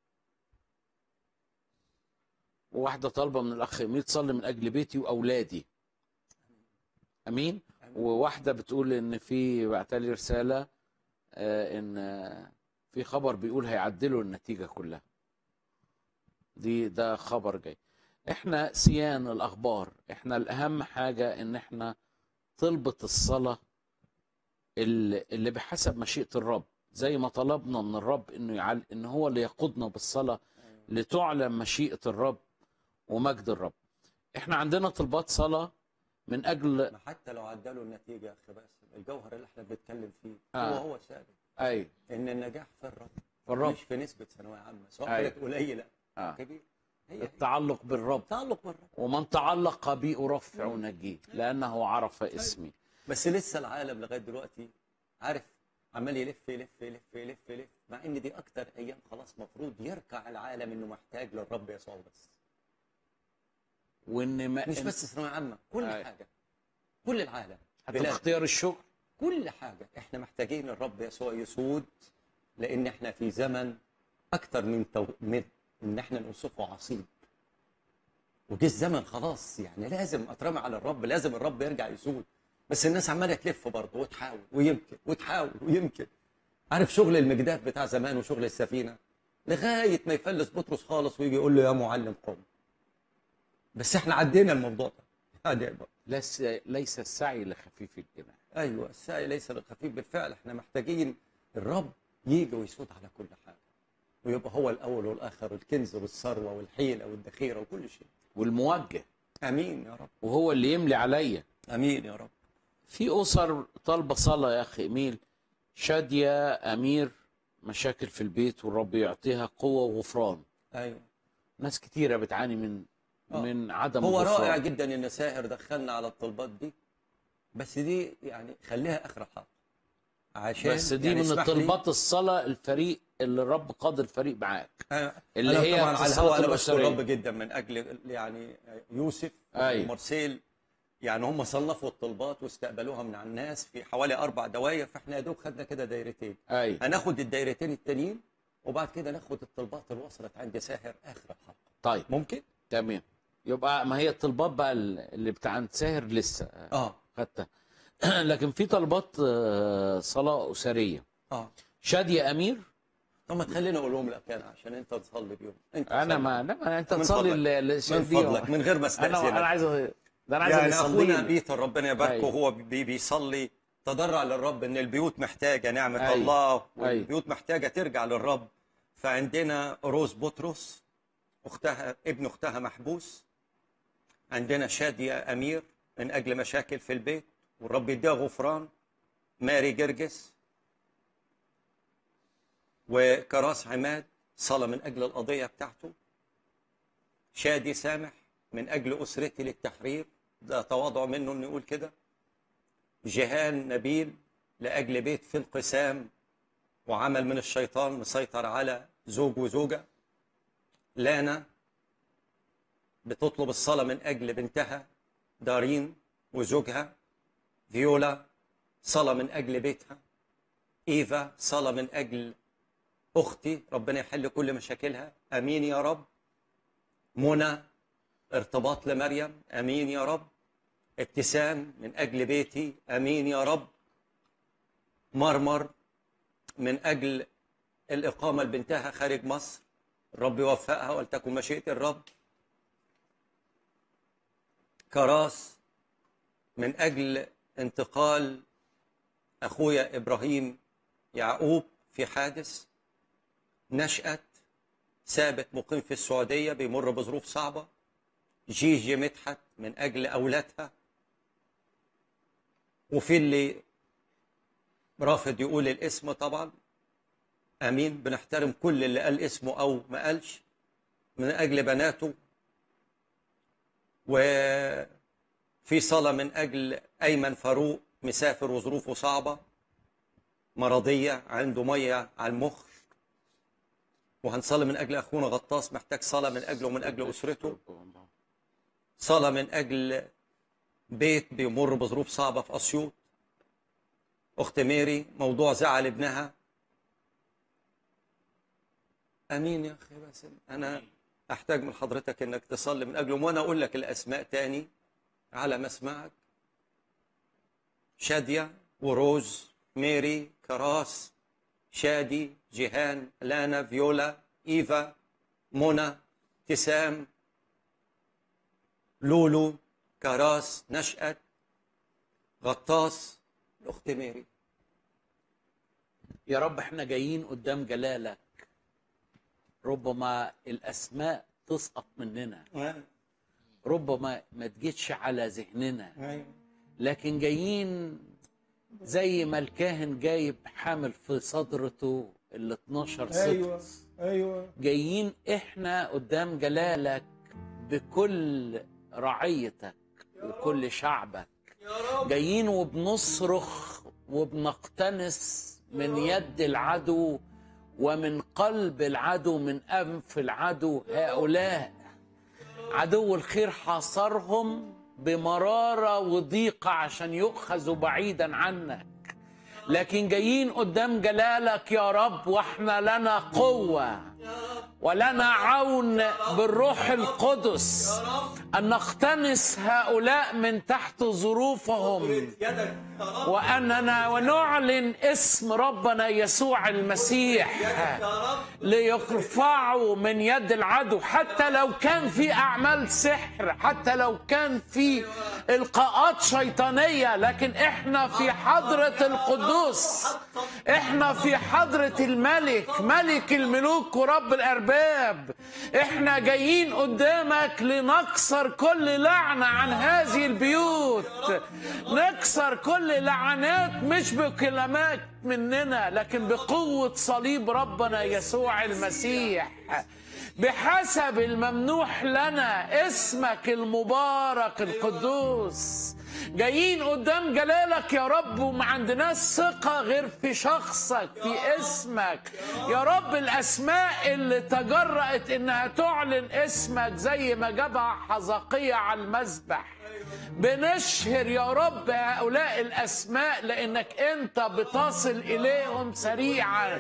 وواحدة طالبة من الأخ إيميل تصلي من أجل بيتي وأولادي أمين وواحدة بتقول إن في بعتلي رسالة آه، إن آه، في خبر بيقول هيعدلوا النتيجة كلها دي ده خبر جاي احنا سيان الأخبار احنا الأهم حاجة إن احنا طلبة الصلاة اللي اللي بحسب مشيئة الرب زي ما طلبنا من الرب انه يعل ان هو اللي يقودنا بالصلاة لتعلم مشيئة الرب ومجد الرب احنا عندنا طلبات صلاة من اجل ما حتى لو عدلوا النتيجه يا اخي باسم الجوهر اللي احنا بنتكلم فيه آه. هو هو ثابت اي ان النجاح في الرب الرب مش في نسبه ثانويه عامه سواء أيوة. كانت قليله آه. كبيره هي هي التعلق بالرب تعلق بالرب ومن تعلق بي ارفع نجيه لانه عرف اسمي بس لسه العالم لغايه دلوقتي عارف عمال يلف يلف يلف يلف يلف مع ان دي اكتر ايام خلاص مفروض يركع العالم انه محتاج للرب يسوع بس وان ما مش بس ثانويه عامه كل أيوة. حاجه كل العالم حتى في بلاد. اختيار الشغل كل حاجة احنا محتاجين الرب يسوع يسود لان احنا في زمن اكتر من تو... من ان احنا نوصفه عصيب وجه الزمن خلاص يعني لازم اترمي على الرب لازم الرب يرجع يسود بس الناس عماله تلف برضه وتحاول ويمكن وتحاول ويمكن عارف شغل المجداف بتاع زمان وشغل السفينه لغايه ما يفلس بطرس خالص ويجي يقول له يا معلم قم بس احنا عدينا الموضوع ده عادي بقى. ليس ليس السعي لخفيف الجناح ايوه السعي ليس للخفيف بالفعل احنا محتاجين الرب يجي ويسود على كل حاجه ويبقى هو الاول والاخر والكنز والثروه والحيله والذخيره وكل شيء والموجه امين يا رب وهو اللي يملي عليا امين يا رب في اسر طالبه صلاه يا اخي ايميل شاديه امير مشاكل في البيت والرب يعطيها قوه وغفران ايوه ناس كتيره بتعاني من آه. من عدم هو الغفران. رائع جدا ان ساهر دخلنا على الطلبات دي بس دي يعني خليها اخر حلقه عشان بس دي يعني من اسمح لي- الطلبات الصلاه الفريق اللي الرب قاد الفريق معاك أنا اللي أنا هي طبعا في على الصلاة الهواء انا بشكر الأسرية. الرب جدا من اجل يعني يوسف أيوة. ومارسيل يعني هم صنفوا الطلبات واستقبلوها من على الناس في حوالي اربع دواير فاحنا يا دوب خدنا كده دايرتين اي هناخد الدايرتين التانيين وبعد كده ناخد الطلبات اللي وصلت عند ساهر اخر الحلقه طيب ممكن؟ تمام يبقى ما هي الطلبات بقى اللي بتاع عند ساهر لسه اه خدتها لكن في طلبات آه، صلاه اسريه اه شاديه امير طب ما تخليني اقولهم لك انا عشان انت تصلي بيهم انت انا تصلي. ما لا ما انت من تصلي فضلك. ال- ال- من الشادية. فضلك من غير ما انا استاذنك انا عايز أ- ده انا عايز يعني يصلي اخونا لي. بيتر ربنا يباركه أيوة. هو بي بيصلي تضرع للرب ان البيوت محتاجه نعمه أيوة. الله والبيوت محتاجه ترجع للرب فعندنا روز بطرس اختها ابن اختها محبوس عندنا شاديه امير من اجل مشاكل في البيت والرب يديها غفران ماري جرجس وكراس عماد صلى من اجل القضيه بتاعته شادي سامح من اجل اسرتي للتحرير ده تواضع منه انه يقول كده جيهان نبيل لاجل بيت في انقسام وعمل من الشيطان مسيطر على زوج وزوجه لانا بتطلب الصلاه من اجل بنتها دارين وزوجها فيولا صلاه من اجل بيتها ايفا صلاه من اجل اختي ربنا يحل كل مشاكلها امين يا رب منى ارتباط لمريم امين يا رب ابتسام من اجل بيتي امين يا رب مرمر من اجل الاقامه لبنتها خارج مصر الرب يوفقها ولتكن مشيئه الرب كراس من اجل انتقال اخويا ابراهيم يعقوب في حادث نشأت ثابت مقيم في السعودية بيمر بظروف صعبة جيجي مدحت من أجل أولادها وفي اللي رافض يقول الاسم طبعا أمين بنحترم كل اللي قال اسمه أو ما قالش من أجل بناته وفي صلاة من أجل أيمن فاروق مسافر وظروفه صعبة مرضية عنده مية على المخ وهنصلي من اجل اخونا غطاس محتاج صلاه من اجله ومن اجل اسرته صلاه من اجل بيت بيمر بظروف صعبه في اسيوط اخت ميري موضوع زعل ابنها امين يا اخي باسم انا احتاج من حضرتك انك تصلي من اجلهم وانا اقول لك الاسماء تاني على مسمعك شاديه وروز ميري كراس شادي جيهان لانا فيولا ايفا منى ابتسام لولو كراس نشأت غطاس الاخت ميري يا رب احنا جايين قدام جلالك ربما الاسماء تسقط مننا ربما ما تجيتش على ذهننا لكن جايين زي ما الكاهن جايب حامل في صدرته ال 12 سطر ايوه ايوه جايين احنا قدام جلالك بكل رعيتك وكل شعبك جايين وبنصرخ وبنقتنس من يد العدو ومن قلب العدو من انف العدو هؤلاء عدو الخير حاصرهم بمرارة وضيقة عشان يؤخذوا بعيدا عنك لكن جايين قدام جلالك يا رب واحنا لنا قوة ولنا عون بالروح القدس أن نقتنص هؤلاء من تحت ظروفهم يدك يا رب وأننا ونعلن اسم ربنا يسوع المسيح يا رب ليرفعوا من يد العدو حتى لو كان في أعمال سحر حتى لو كان في إلقاءات شيطانية لكن إحنا في حضرة القدوس إحنا في حضرة الملك ملك الملوك ورب الأرباب إحنا جايين قدامك لنكسر كل لعنة عن هذه البيوت نكسر كل لعنات مش بكلمات مننا لكن بقوة صليب ربنا يسوع المسيح بحسب الممنوح لنا اسمك المبارك القدوس جايين قدام جلالك يا رب وما عندناش ثقة غير في شخصك في اسمك يا رب الأسماء اللي تجرأت إنها تعلن اسمك زي ما جابها حزقية على المذبح بنشهر يا رب هؤلاء الأسماء لأنك أنت بتصل إليهم سريعا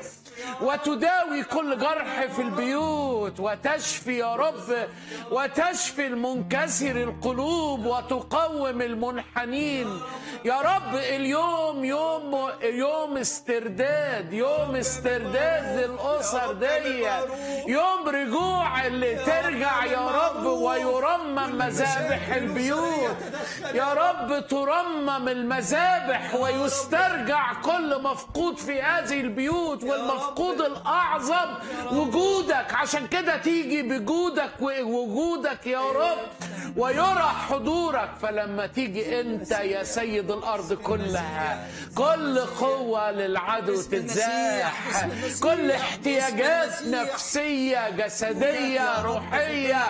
وتداوي كل جرح في البيوت وتشفي يا رب وتشفي المنكسر القلوب وتقوم المنحنين يا رب اليوم يوم يوم استرداد يوم استرداد للأسر دي يوم رجوع اللي ترجع يا رب ويرمم مذابح البيوت يا رب ترمم المذابح ويسترجع كل مفقود في هذه البيوت والمفقود الأعظم وجودك عشان كده تيجي بجودك ووجودك يا رب ويرى حضورك فلما تيجي انت يا سيد الارض كلها كل قوه للعدو تتزاح كل احتياجات نفسيه جسديه روحيه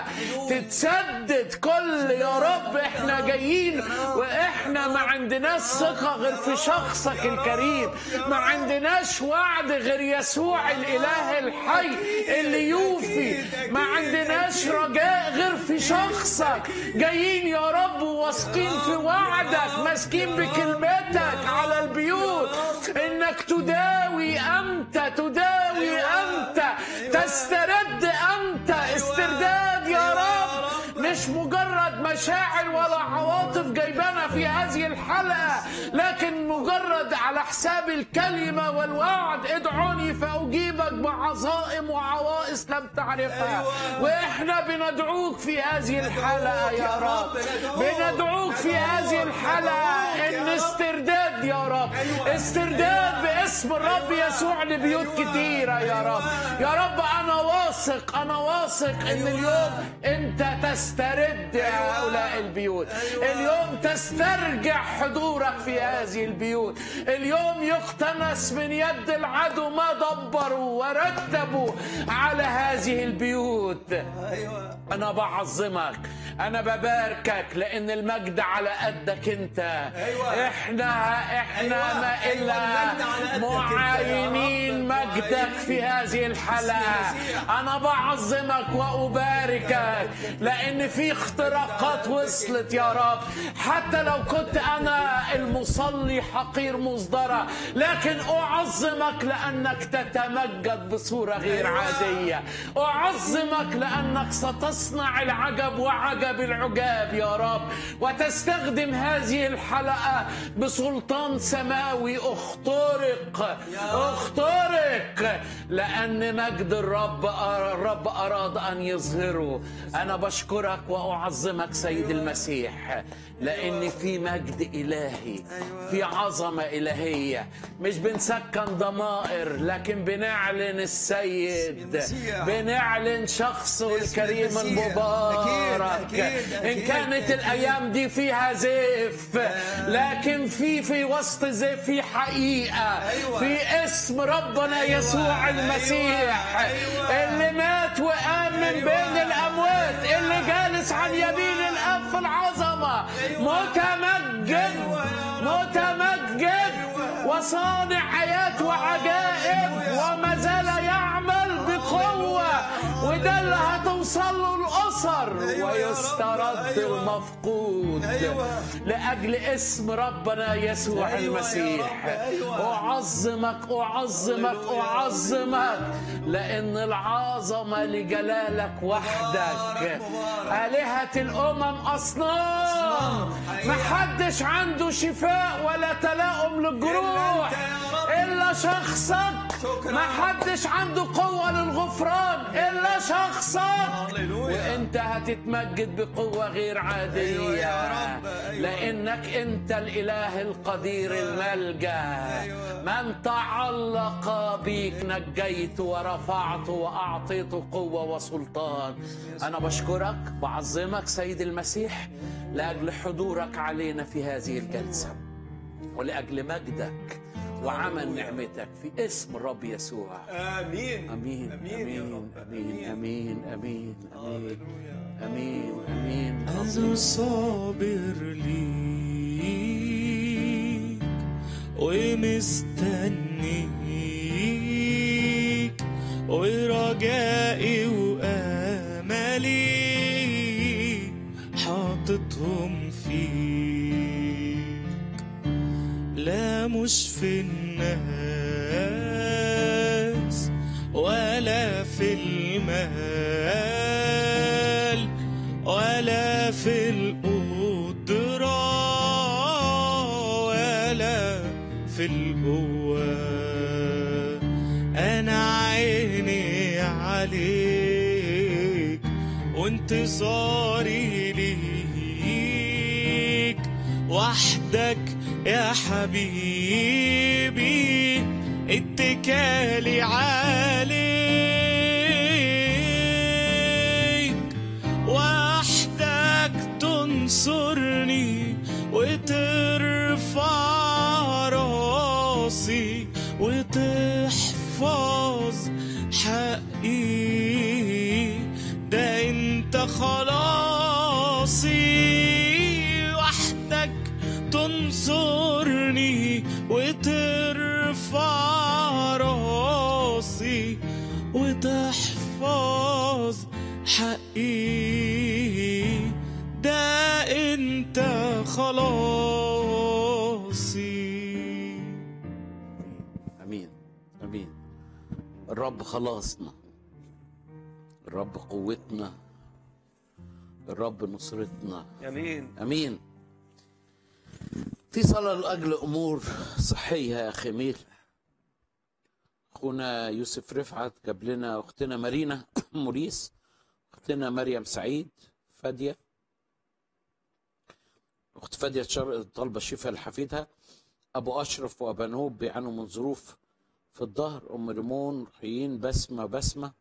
تتسدد كل يا رب احنا جايين واحنا ما عندناش ثقه غير في شخصك الكريم ما عندناش وعد غير يسوع الاله الحي اللي يوفي ما عندناش رجاء غير في شخصك جايين يا رب واثقين في وعدك ماسكين بكلمتك على البيوت انك تداوي انت تداوي انت تسترد انت استرداد يا رب مش مجرد مشاعر ولا عواطف جايبانا في هذه الحلقة لكن مجرد على حساب الكلمة والوعد ادعوني فأجيبك بعظائم وعوائص لم تعرفها وإحنا بندعوك في هذه الحلقة يا رب بندعوك في هذه الحلقة إن استرداد يا رب استرداد باسم الرب يسوع لبيوت كتيرة يا رب يا رب أنا واثق أنا واثق إن اليوم أنت تسترد هؤلاء البيوت اليوم تسترجع حضورك في هذه البيوت اليوم يقتنص من يد العدو ما دبروا ورتبوا على هذه البيوت ايوه أنا بعظمك أنا بباركك لأن المجد على قدك أنت أيوة. إحنا إحنا أيوة. ما أيوة، إلا المجد على قدك أنت يا معاينين رب. مجدك في هذه الحلقة المسيح. أنا بعظمك وأباركك لأن في اختراقات وصلت يا رب حتى لو كنت أنا المصلي حقير مصدرة لكن أعظمك لأنك تتمجد بصورة غير عادية أعظمك لأنك ستصنع العجب وعجب العجاب يا رب وتستخدم هذه الحلقة بسلطان سماوي اخترق اخترق لأن مجد الرب الرب أراد أن يظهره أنا بشكرك وأعظمك سيد المسيح لأن في مجد إلهي في عظمة إلهية مش بنسكن ضمائر لكن بنعلن السيد المسيح. بنعلن شخصه الكريم المسيح. المبارك أكيد، أكيد، إن أكيد، كانت أكيد. الأيام دي فيها زيف لكن في في وسط زيف في حقيقة أيوة. في اسم ربنا أيوة، يسوع المسيح أيوة. اللي مات وقام من أيوة. بين الأموات اللي جالس عن يمين الأب في العظمة متمجد متمجد وصانع آيات وعجائب وما زال يعمل بقوة وده اللي هتوصل له الأسرة ينتصر أيوة يا رب، ويسترد أيوة. المفقود أيوة. لأجل اسم ربنا يسوع أيوة يا المسيح رب، أيوة. أعظمك أعظمك هللويا. أعظمك لأن العظمة لجلالك وحدك مبارك، مبارك. آلهة الأمم أصنام أصنام، حقيقة. محدش عنده شفاء ولا تلاؤم للجروح إلا أنت يا رب. إلا شخصك شكرا. محدش عنده قوة للغفران إلا شخصك هللويا. وانت هتتمجد بقوة غير عادية أيوة يا رب، أيوة. لأنك أنت الإله القدير الملجأ أيوة. من تعلق بيك نجيت ورفعت وأعطيت قوة وسلطان أنا بشكرك بعظمك سيد المسيح لأجل حضورك علينا في هذه الجلسة ولأجل مجدك وعمل نعمتك في اسم الرب يسوع امين امين امين يا امين رب امين امين امين امين هللويا. امين امين أنا صابر ليك ومستنيك ورجائي وآمالي حاططهم فيك لا مش في الناس ولا في المال ولا في القدرة ولا في القوة أنا عيني عليك وانتظاري ليك وحدك يا حبيبي اتكالي عليك وحدك تنصرني وترفع راسي وتحفظ حقي ده انت خلاصي وحدك تنصرني وترفع راسي وتحفظ حقي ده انت خلاصي امين امين الرب خلاصنا الرب قوتنا الرب نصرتنا امين امين في صلاة لأجل أمور صحية يا أخي ميل أخونا يوسف رفعت جاب لنا أختنا مارينا موريس أختنا مريم سعيد فادية أخت فادية شر- طالبة شفاء لحفيدها أبو أشرف وأبانوب بيعانوا من ظروف في الظهر أم ريمون روحيين بسمة بسمة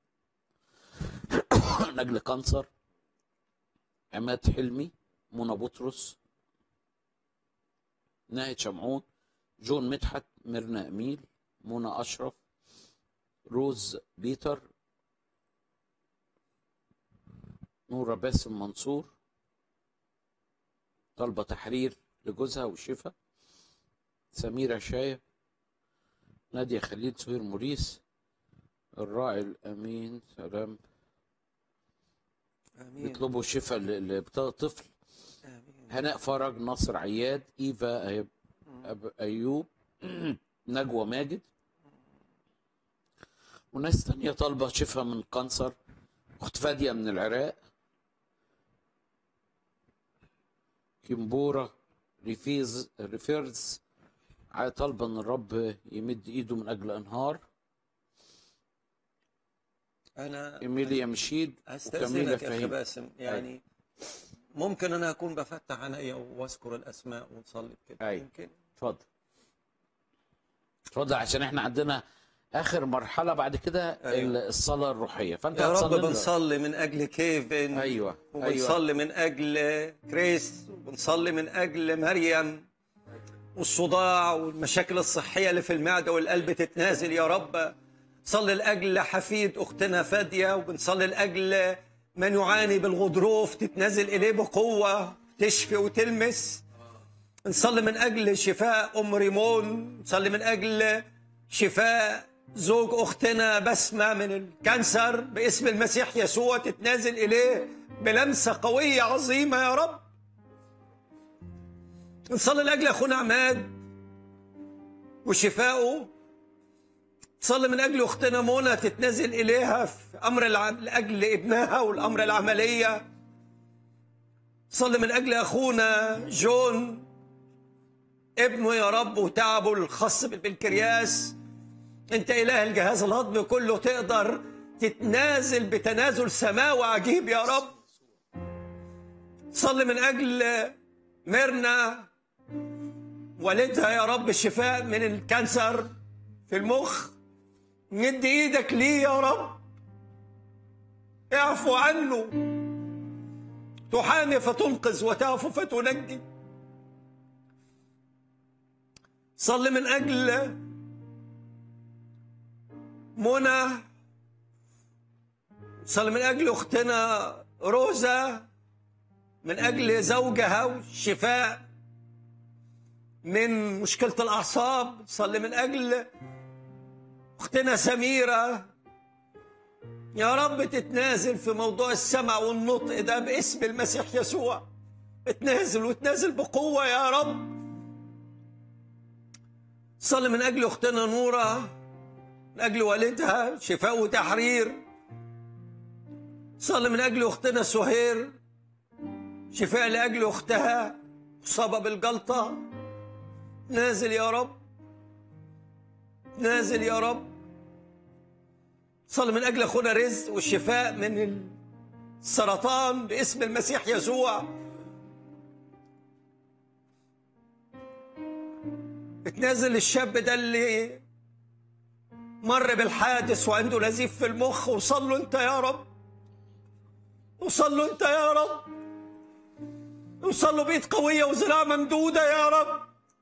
نجل كانسر عماد حلمي منى بطرس ناهد شمعون جون مدحت ميرنا أميل منى أشرف روز بيتر نورة باسم منصور طالبة تحرير لجوزها وشفا سميرة شايب نادية خليل سهير موريس الراعي الأمين سلام امين يطلبوا شفاء لبتاع طفل امين هناء فرج ناصر عياد ايفا أيب أب ايوب نجوى ماجد وناس تانية طالبة شفاء من كانسر اخت فادية من العراق كيمبورا ريفيز ريفيرز ع- طالبة ان الرب يمد ايده من اجل انهار انا ايميليا مشيد وكميلة استاذنك يا اخي فهيم باسم يعني ممكن انا اكون بفتح عينيا واذكر الاسماء ونصلي كده أيوة. يمكن اتفضل اتفضل عشان احنا عندنا اخر مرحله بعد كده أيوة. الصلاه الروحيه فانت يا رب هتصلي لنا. بنصلي من اجل كيفن أيوة، وبنصلي من اجل كريس وبنصلي من اجل مريم والصداع والمشاكل الصحيه اللي في المعده والقلب تتنازل يا رب صلي لاجل حفيد اختنا فاديه وبنصلي لاجل من يعاني بالغضروف تتنازل اليه بقوه تشفي وتلمس نصلي من اجل شفاء ام ريمون نصلي من اجل شفاء زوج اختنا بسمه من الكانسر باسم المسيح يسوع تتنازل اليه بلمسه قويه عظيمه يا رب نصلي لاجل اخونا عماد وشفائه صلي من اجل اختنا منى تتنازل اليها في امر العم... لاجل ابنها والامر العمليه صلي من اجل اخونا جون ابنه يا رب وتعبه الخاص بالبنكرياس انت اله الجهاز الهضمي كله تقدر تتنازل بتنازل سماوي عجيب يا رب صلي من اجل ميرنا والدها يا رب الشفاء من الكانسر في المخ مد ايدك ليه يا رب اعفو عنه تحامي فتنقذ وتعفو فتنجي صلي من اجل منى صلي من اجل اختنا روزا من اجل زوجها والشفاء من مشكله الاعصاب صلي من اجل اختنا سميره يا رب تتنازل في موضوع السمع والنطق ده باسم المسيح يسوع اتنازل وتنازل بقوه يا رب صلي من اجل اختنا نوره من اجل والدها شفاء وتحرير صلي من اجل اختنا سهير شفاء لاجل اختها اصابه بالجلطه نازل يا رب نازل يا رب صلي من اجل اخونا رزق والشفاء من السرطان باسم المسيح يسوع اتنازل الشاب ده اللي مر بالحادث وعنده نزيف في المخ وصلوا انت يا رب وصلوا انت يا رب وصلوا بيت قوية وزراعة ممدودة يا رب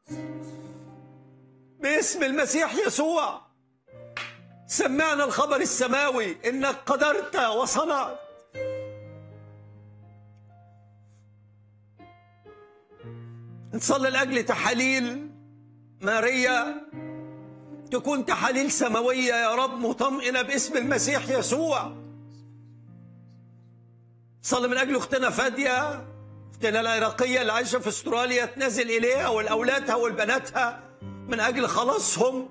باسم المسيح يسوع سمعنا الخبر السماوي انك قدرت وصنعت نصلي لاجل تحاليل ماريا تكون تحاليل سماويه يا رب مطمئنه باسم المسيح يسوع صلي من اجل اختنا فاديه اختنا العراقيه اللي عايشه في استراليا تنزل اليها ولاولادها ولبناتها من اجل خلاصهم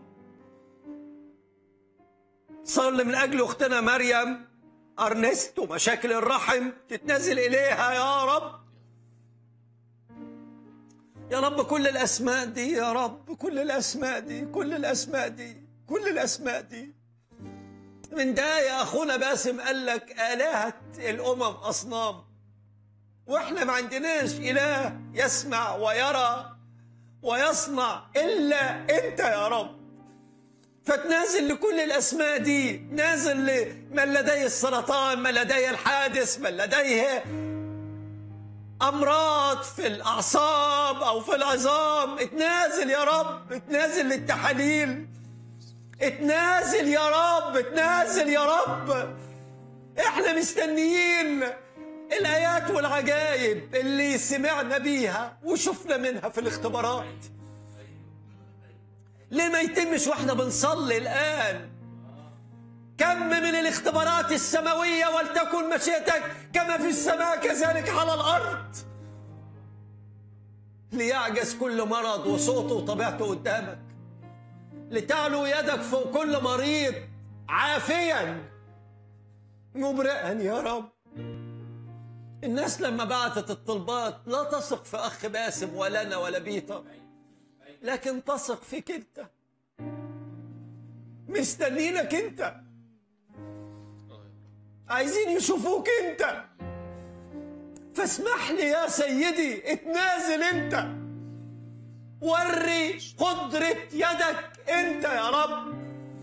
صلي من اجل اختنا مريم ارنست ومشاكل الرحم تتنزل اليها يا رب يا رب كل الاسماء دي يا رب كل الاسماء دي كل الاسماء دي كل الاسماء دي من ده يا اخونا باسم قال لك الهه الامم اصنام واحنا ما عندناش اله يسمع ويرى ويصنع الا انت يا رب فتنازل لكل الاسماء دي نازل لمن لديه السرطان من لديه الحادث من لديه امراض في الاعصاب او في العظام اتنازل يا رب اتنازل للتحاليل اتنازل يا رب اتنازل يا رب احنا مستنيين الايات والعجائب اللي سمعنا بيها وشفنا منها في الاختبارات ليه ما يتمش واحنا بنصلي الان كم من الاختبارات السماويه ولتكن مشيئتك كما في السماء كذلك على الارض ليعجز كل مرض وصوته وطبيعته قدامك لتعلو يدك فوق كل مريض عافيا مبرئا يا رب الناس لما بعتت الطلبات لا تثق في اخ باسم ولا انا ولا بيطه لكن تثق فيك انت مستنينك انت عايزين يشوفوك انت فاسمح لي يا سيدي اتنازل انت وري قدرة يدك انت يا رب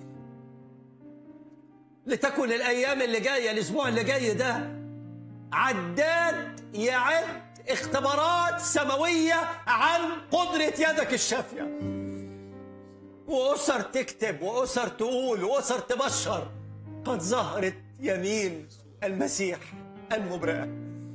لتكن الايام اللي جايه الاسبوع اللي جاي ده عداد يعد اختبارات سماويه عن قدره يدك الشافيه واسر تكتب واسر تقول واسر تبشر قد ظهرت يمين المسيح المبرئه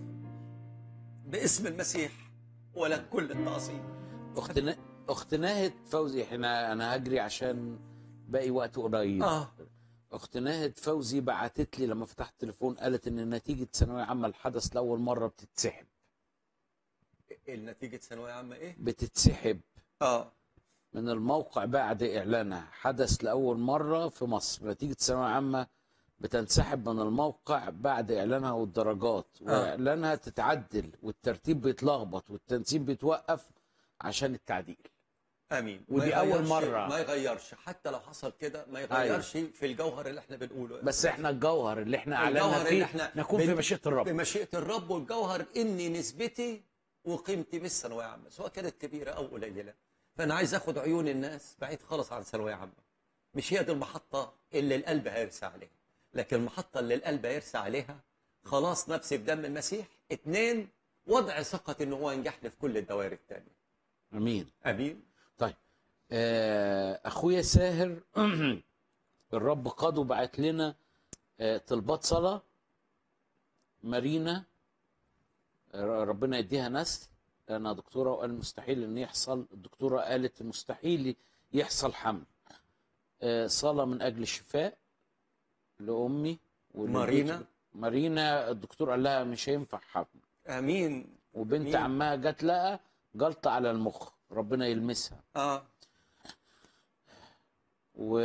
باسم المسيح ولك كل التعظيم اخت نا- اخت ناهد فوزي احنا انا هجري عشان باقي وقت قريب اه اخت ناهد فوزي بعتت لي لما فتحت التليفون قالت ان نتيجه ثانويه عامه الحدث لاول مره بتتسحب النتيجه ثانويه عامه ايه بتتسحب اه من الموقع بعد اعلانها حدث لاول مره في مصر نتيجه ثانويه عامه بتنسحب من الموقع بعد اعلانها والدرجات آه. واعلانها تتعدل والترتيب بيتلخبط والتنسيب بيتوقف عشان التعديل امين ودي ما أول يغيرش- مرة. ما يغيرش حتى لو حصل كده ما يغيرش في الجوهر اللي احنا بنقوله بس احنا الجوهر اللي احنا اعلنا الجوهر اللي فيه احنا نكون في بن- مشيئه الرب بمشيئه الرب والجوهر اني نسبتي وقيمتي مش ثانويه عامه سواء كانت كبيره او قليله فانا عايز اخد عيون الناس بعيد خالص عن ثانويه عامه مش هي دي المحطه اللي القلب هيرسى عليها لكن المحطه اللي القلب هيرسى عليها خلاص نفسي في دم المسيح اتنين وضع ثقه ان هو ينجحني في كل الدوائر الثانيه امين امين طيب آه، اخويا ساهر الرب قاده بعت لنا آه، طلبات صلاه مارينا آه، ربنا يديها نسل انا دكتوره وقال مستحيل ان يحصل الدكتوره قالت مستحيل يحصل حمل آه، صلاه من اجل الشفاء لامي ولبيت- مارينا؟ مارينا الدكتور قال لها مش هينفع حمل امين وبنت مين؟ عمها جات لها جلطه على المخ ربنا يلمسها اه و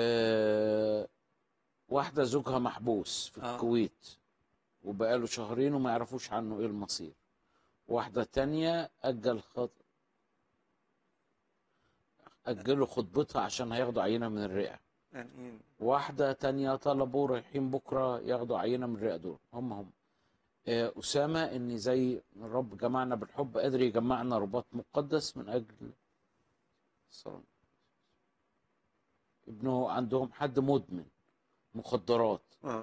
واحدة زوجها محبوس في آه. الكويت وبقاله شهرين وما يعرفوش عنه ايه المصير واحدة تانية أجل خط أجلوا خطبتها عشان هياخدوا عينة من الرئة امين واحدة تانية طلبوا رايحين بكرة ياخدوا عينة من الرئة دول هم هم آه، أسامة إن زي الرب جمعنا بالحب قادر يجمعنا رباط مقدس من أجل الصلاة. ابنه عندهم حد مدمن مخدرات اه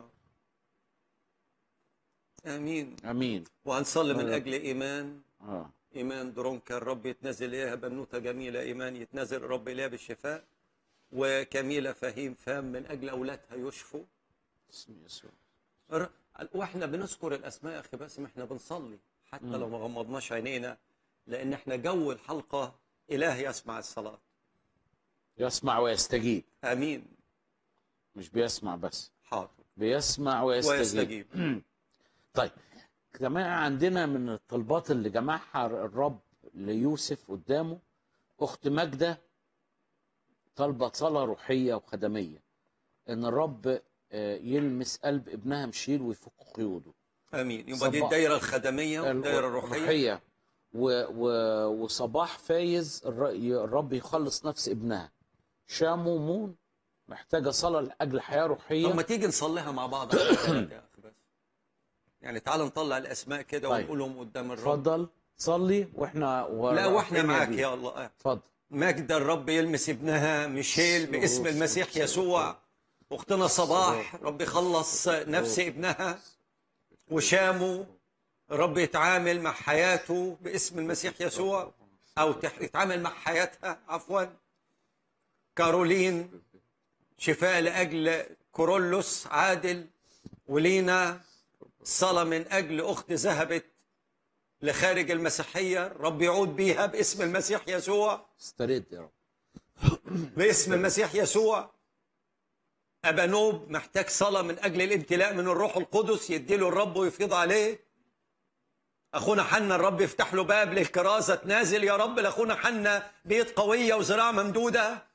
امين امين وهنصلي من آه. اجل ايمان اه ايمان درونكا الرب يتنزل اليها بنوته جميله ايمان يتنزل الرب اليها بالشفاء وكميله فهيم فهم من اجل اولادها يشفوا اسم يسوع ر- واحنا بنذكر الاسماء يا اخي باسم احنا بنصلي حتى لو ما غمضناش عينينا لان احنا جو الحلقه اله يسمع الصلاه يسمع ويستجيب امين مش بيسمع بس حاضر بيسمع ويستجيب, ويستجيب طيب كمان عندنا من الطلبات اللي جمعها الرب ليوسف قدامه اخت ماجده طالبه صلاه روحيه وخدميه ان الرب آه، يلمس قلب ابنها مشيل ويفك قيوده امين يبقى دي صباح. الدايره الخدميه والدايره الروحيه الروحيه و و وصباح فايز الر- الرب يخلص نفس ابنها شامو مون محتاجه صلاه لاجل حياه روحيه طب ما تيجي نصليها مع بعض على الثلاثة يا اخي بس يعني تعال نطلع الاسماء كده طيب. ونقولهم قدام الرب اتفضل صلي واحنا لا واحنا رافعين معاك يديك. يا الله اتفضل مجد الرب يلمس ابنها ميشيل باسم المسيح يسوع اختنا صباح رب يخلص نفس ابنها وشامو رب يتعامل مع حياته باسم المسيح يسوع او تح- يتعامل مع حياتها عفوا كارولين شفاء لاجل كورولوس عادل ولينا صلاة من اجل اخت ذهبت لخارج المسيحيه رب يعود بيها باسم المسيح يسوع استرد يا رب باسم المسيح يسوع أبا نوب محتاج صلاة من أجل الامتلاء من الروح القدس يديله الرب ويفيض عليه أخونا حنا الرب يفتح له باب للكرازة تنازل يا رب لأخونا حنا بيد قوية وذراع ممدودة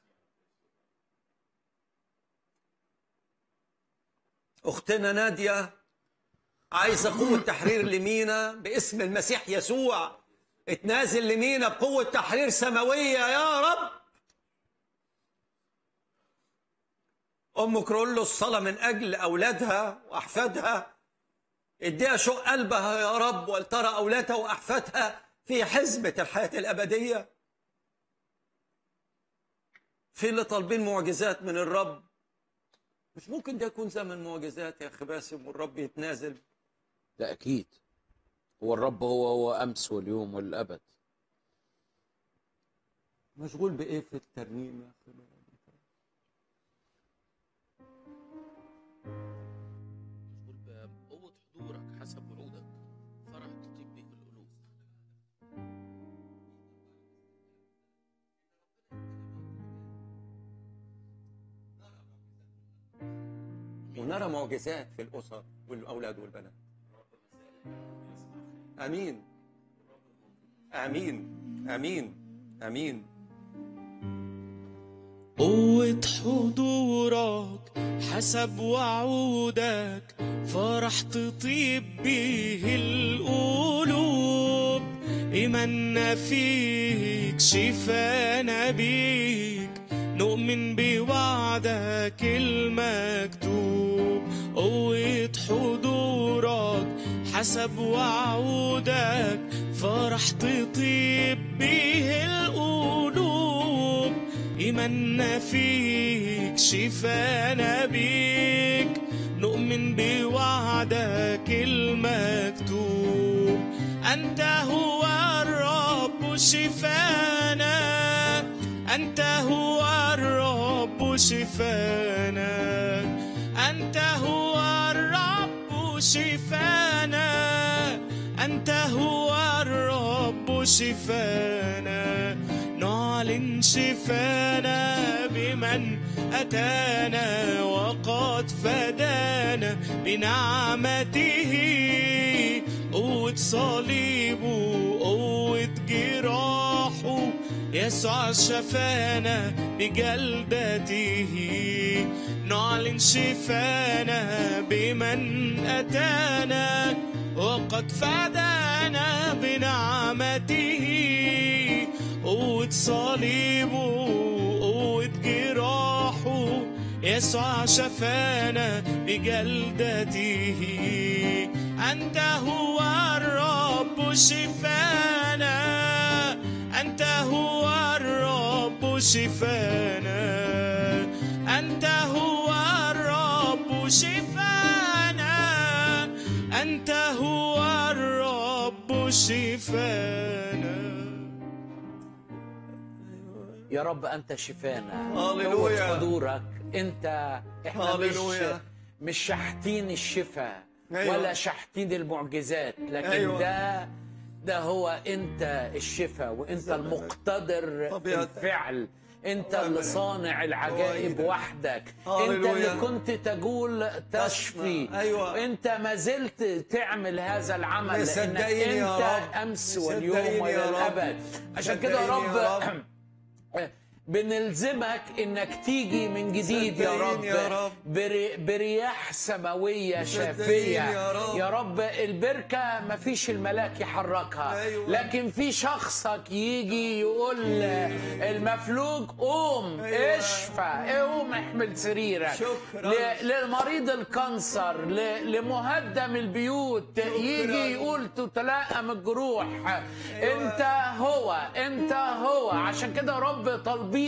أختنا نادية عايزة قوة تحرير لمينا باسم المسيح يسوع اتنازل لمينا بقوة تحرير سماوية يا رب ام كرولوس صلاه من اجل اولادها واحفادها اديها شوق قلبها يا رب ولترى اولادها واحفادها في حزمه الحياه الابديه في اللي طالبين معجزات من الرب مش ممكن ده يكون زمن معجزات يا اخي باسم والرب يتنازل ده اكيد هو الرب هو هو امس واليوم والابد مشغول بايه في الترنيم يا اخي مشغول بقوة حضورك حسب وعودك فرح تطيب به القلوب ونرى معجزات في الاسر والاولاد والبنات امين امين امين امين قوة حضورك حسب وعودك فرح تطيب به القلوب إيماننا فيك شفانا بيك نؤمن بوعدك المكتوب قوة حضورك حسب وعودك فرح تطيب به القلوب إيماننا فيك شفانا بيك نؤمن بوعدك المكتوب أنت هو الرب شفانا أنت هو الرب شفانا أنت هو الرب شفانا أنت هو الرب شفانا نعلن شفانا بمن أتانا وقد فدانا بنعمته قوة صليبه قوة جراحه يسوع شفانا بجلدته نعلن شفانا بمن أتانا وقد فدانا بنعمته قوة صليبه قوة جراحه يسوع شفانا بجلدته أنت هو الرب شفانا أنت هو الرب شفانا أنت هو الرب شفانا أنت هو الرب شفانا يا رب انت شفانا هللويا. قوة حضورك انت احنا مش هللويا. مش شاحتين الشفاء أيوة. ولا شاحتين المعجزات لكن أيوة. ده ده هو انت الشفاء وانت المقتدر في طبيعتك. الفعل انت آمين. اللي صانع العجائب وإيدك. وحدك انت هللويا. اللي كنت تقول تشفي أيوة. انت ما زلت تعمل هذا العمل لانك مصدقين يا انت رب. امس مصدقين واليوم يا والى رب. الابد عشان كده يا مصدقين يا رب رب. بنلزمك انك تيجي من جديد يا مصدقين رب, يا رب. بري برياح سماويه مصدقين شافيه يا رب. يا رب البركه ما فيش الملاك يحركها أيوة. لكن في شخصك يجي يقول المفلوج قوم أيوة. اشفى قوم احمل سريرك شكراً. ل- للمريض الكانسر ل- لمهدم البيوت يجي يقول تتلائم الجروح انت هو انت هو عشان كده يا رب طالبينك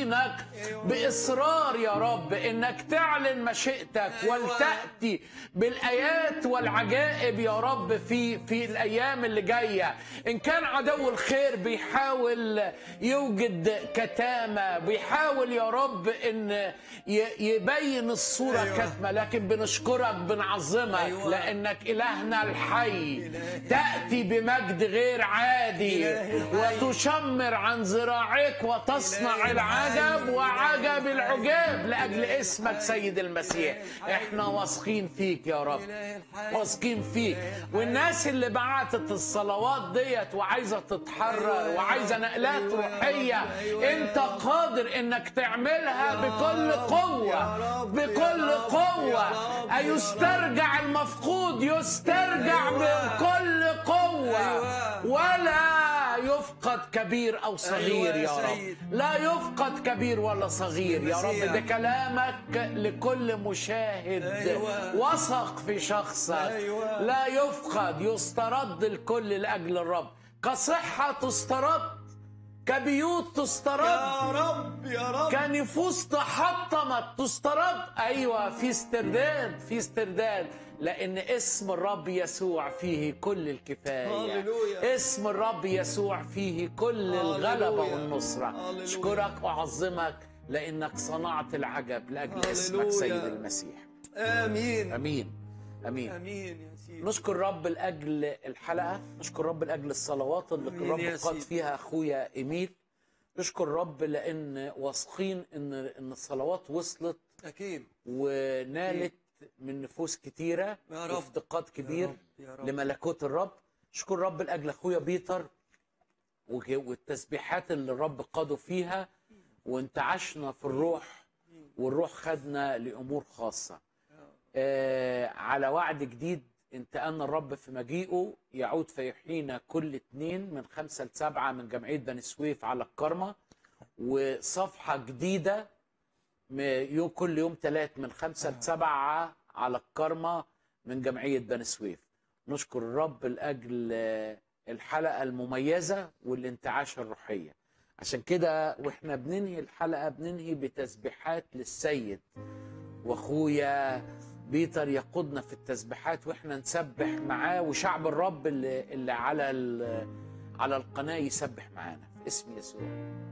باصرار يا رب انك تعلن مشيئتك ولتاتي بالايات والعجائب يا رب في في الايام اللي جايه ان كان عدو الخير بيحاول يوجد كتامه بيحاول يا رب ان ي- يبين الصوره أيوة. كتمه لكن بنشكرك بنعظمك أيوة. لانك الهنا الحي تاتي بمجد غير عادي إلهي الحي. وتشمر عن ذراعيك وتصنع إلهي العجب الحي. وعجب إلهي العجاب لاجل إلهي اسمك الحي. سيد المسيح إلهي الحي. احنا واثقين فيك يا رب إلهي الحي. واثقين فيك إلهي الحي. والناس اللي بعتت الصلوات ديت وعايزه تتحرر أيوة يا وعايزه رب. نقلات أيوة يا روحيه رب. أيوة يا انت رب. قادر انك تعملها بكل رب. قوه يا رب. بكل يا رب. قوه يا رب. يا ايسترجع المفقود يسترجع أيوة. بكل قوه أيوة. ولا يفقد كبير او صغير أيوة يا يا رب سيد. لا يفقد كبير ولا صغير يا رب المسيح. ده كلامك لكل مشاهد أيوة. وثق في شخصك أيوة. لا يفقد يسترد الكل لاجل الرب كصحه تسترد كبيوت تسترد يا رب يا رب كنفوس تحطمت تسترد ايوه في استرداد في استرداد لان اسم الرب يسوع فيه كل الكفايه هللويا. اسم الرب يسوع فيه كل الغلبه هللويا. والنصره هللويا. اشكرك واعظمك لانك صنعت العجب لاجل اسمك هللويا. سيد المسيح امين امين امين امين يا سيدي نشكر رب لاجل الحلقه نشكر رب لاجل الصلوات اللي آمين الرب يا قاد سيدي. فيها اخويا ايميل نشكر رب لان واثقين ان ان الصلوات وصلت اكيد ونالت من نفوس كتيره يا رب. وافتقاد كبير رب، يا رب. لملكوت الرب اشكر رب لاجل اخويا بيتر وج- والتسبيحات اللي الرب قاده فيها وانتعشنا في الروح والروح خدنا لامور خاصه آه على وعد جديد انتقلنا الرب في مجيئه يعود فيحيينا كل اتنين من خمسة لسبعة من جمعية بني سويف على الكرمة وصفحة جديدة م- يوم كل يوم ثلاث من خمسة لسبعة على الكرمة من جمعية بني سويف نشكر الرب لأجل آه، الحلقة المميزة والانتعاش الروحية عشان كده واحنا بننهي الحلقة بننهي بتسبيحات للسيد واخويا بيتر يقودنا في التسبيحات واحنا نسبح معاه وشعب الرب اللي, اللي على ال- على القناة يسبح معانا في اسم يسوع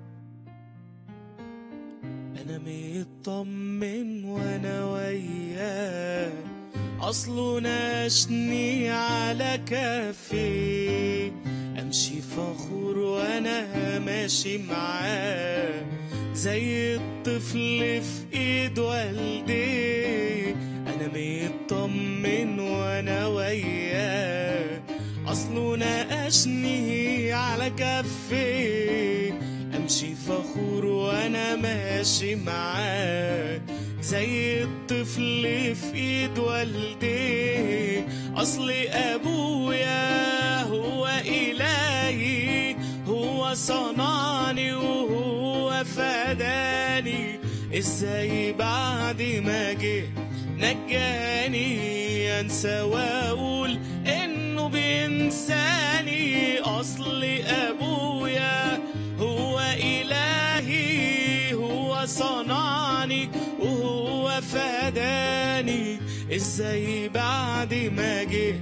انا مطمن وانا وياه اصله ناشني على كفي امشي فخور وانا ماشي معاه زي الطفل في ايد والديه انا مطمن وانا وياه اصله ناقشني على كفي امشي فخور وانا ماشي معاه زي الطفل في ايد والديه اصل ابويا هو الهي هو صنعني وهو فداني ازاي بعد ما جه نجاني انسى واقول انه بينساني اصل ابويا هو الهي هو صنعني وهو فداني ازاي بعد ما جه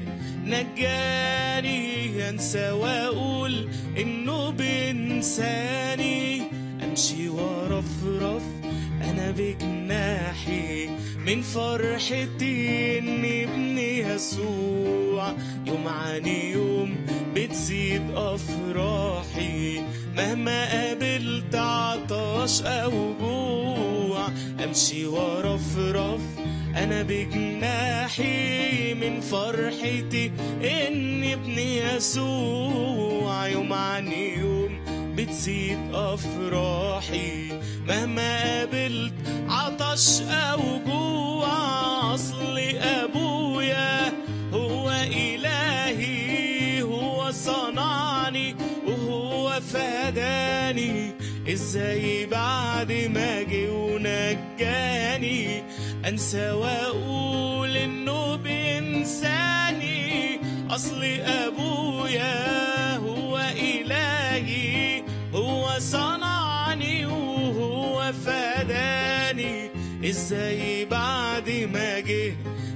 نجاني انسى واقول انه بينساني امشي وارفرف انا بجناحي من فرحتي ان ابني يسوع يوم عن يوم بتزيد افراحي مهما قابلت عطش او جوع امشي وارفرف انا بجناحي من فرحتي ان ابني يسوع يوم عن يوم بتزيد افراحي مهما قابلت عطش او جوع اصل ابويا هو الهي هو صنعني وهو فداني ازاي بعد ما جه ونجاني انسى واقول انه بينساني اصل ابويا هو الهي هو صنعني وهو فداني ازاي بعد ما جه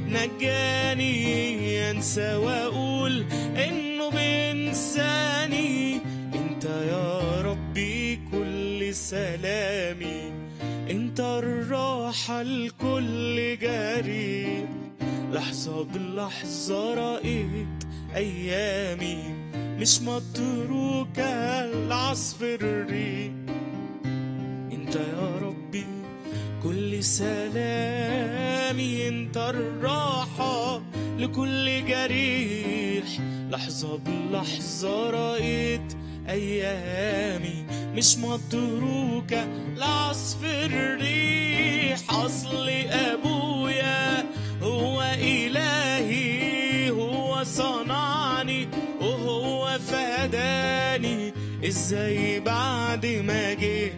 نجاني انسى واقول انه بينساني انت يا ربي كل سلامي انت الراحة لكل جريح لحظة بلحظة رأيت أيامي مش متروكة لعصف الريح انت يا ربي كل سلامي انت الراحة لكل جريح لحظة بلحظة رأيت أيامي مش متروكة لعصف الريح أصل أبويا هو إلهي هو صنعني وهو فداني ازاي بعد ما جه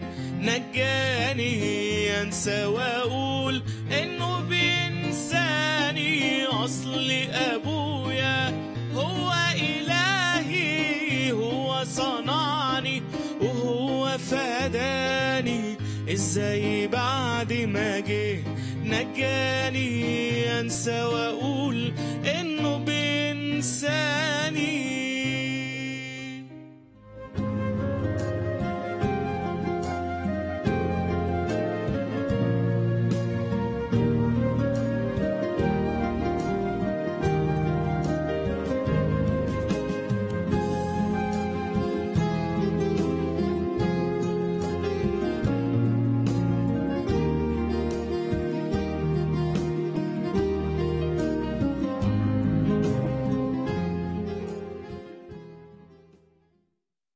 نجاني انسى واقول انه بينساني اصل ابويا هو الهي هو صنعني وهو فداني ازاي بعد ما جه نجاني انسى واقول انه بينساني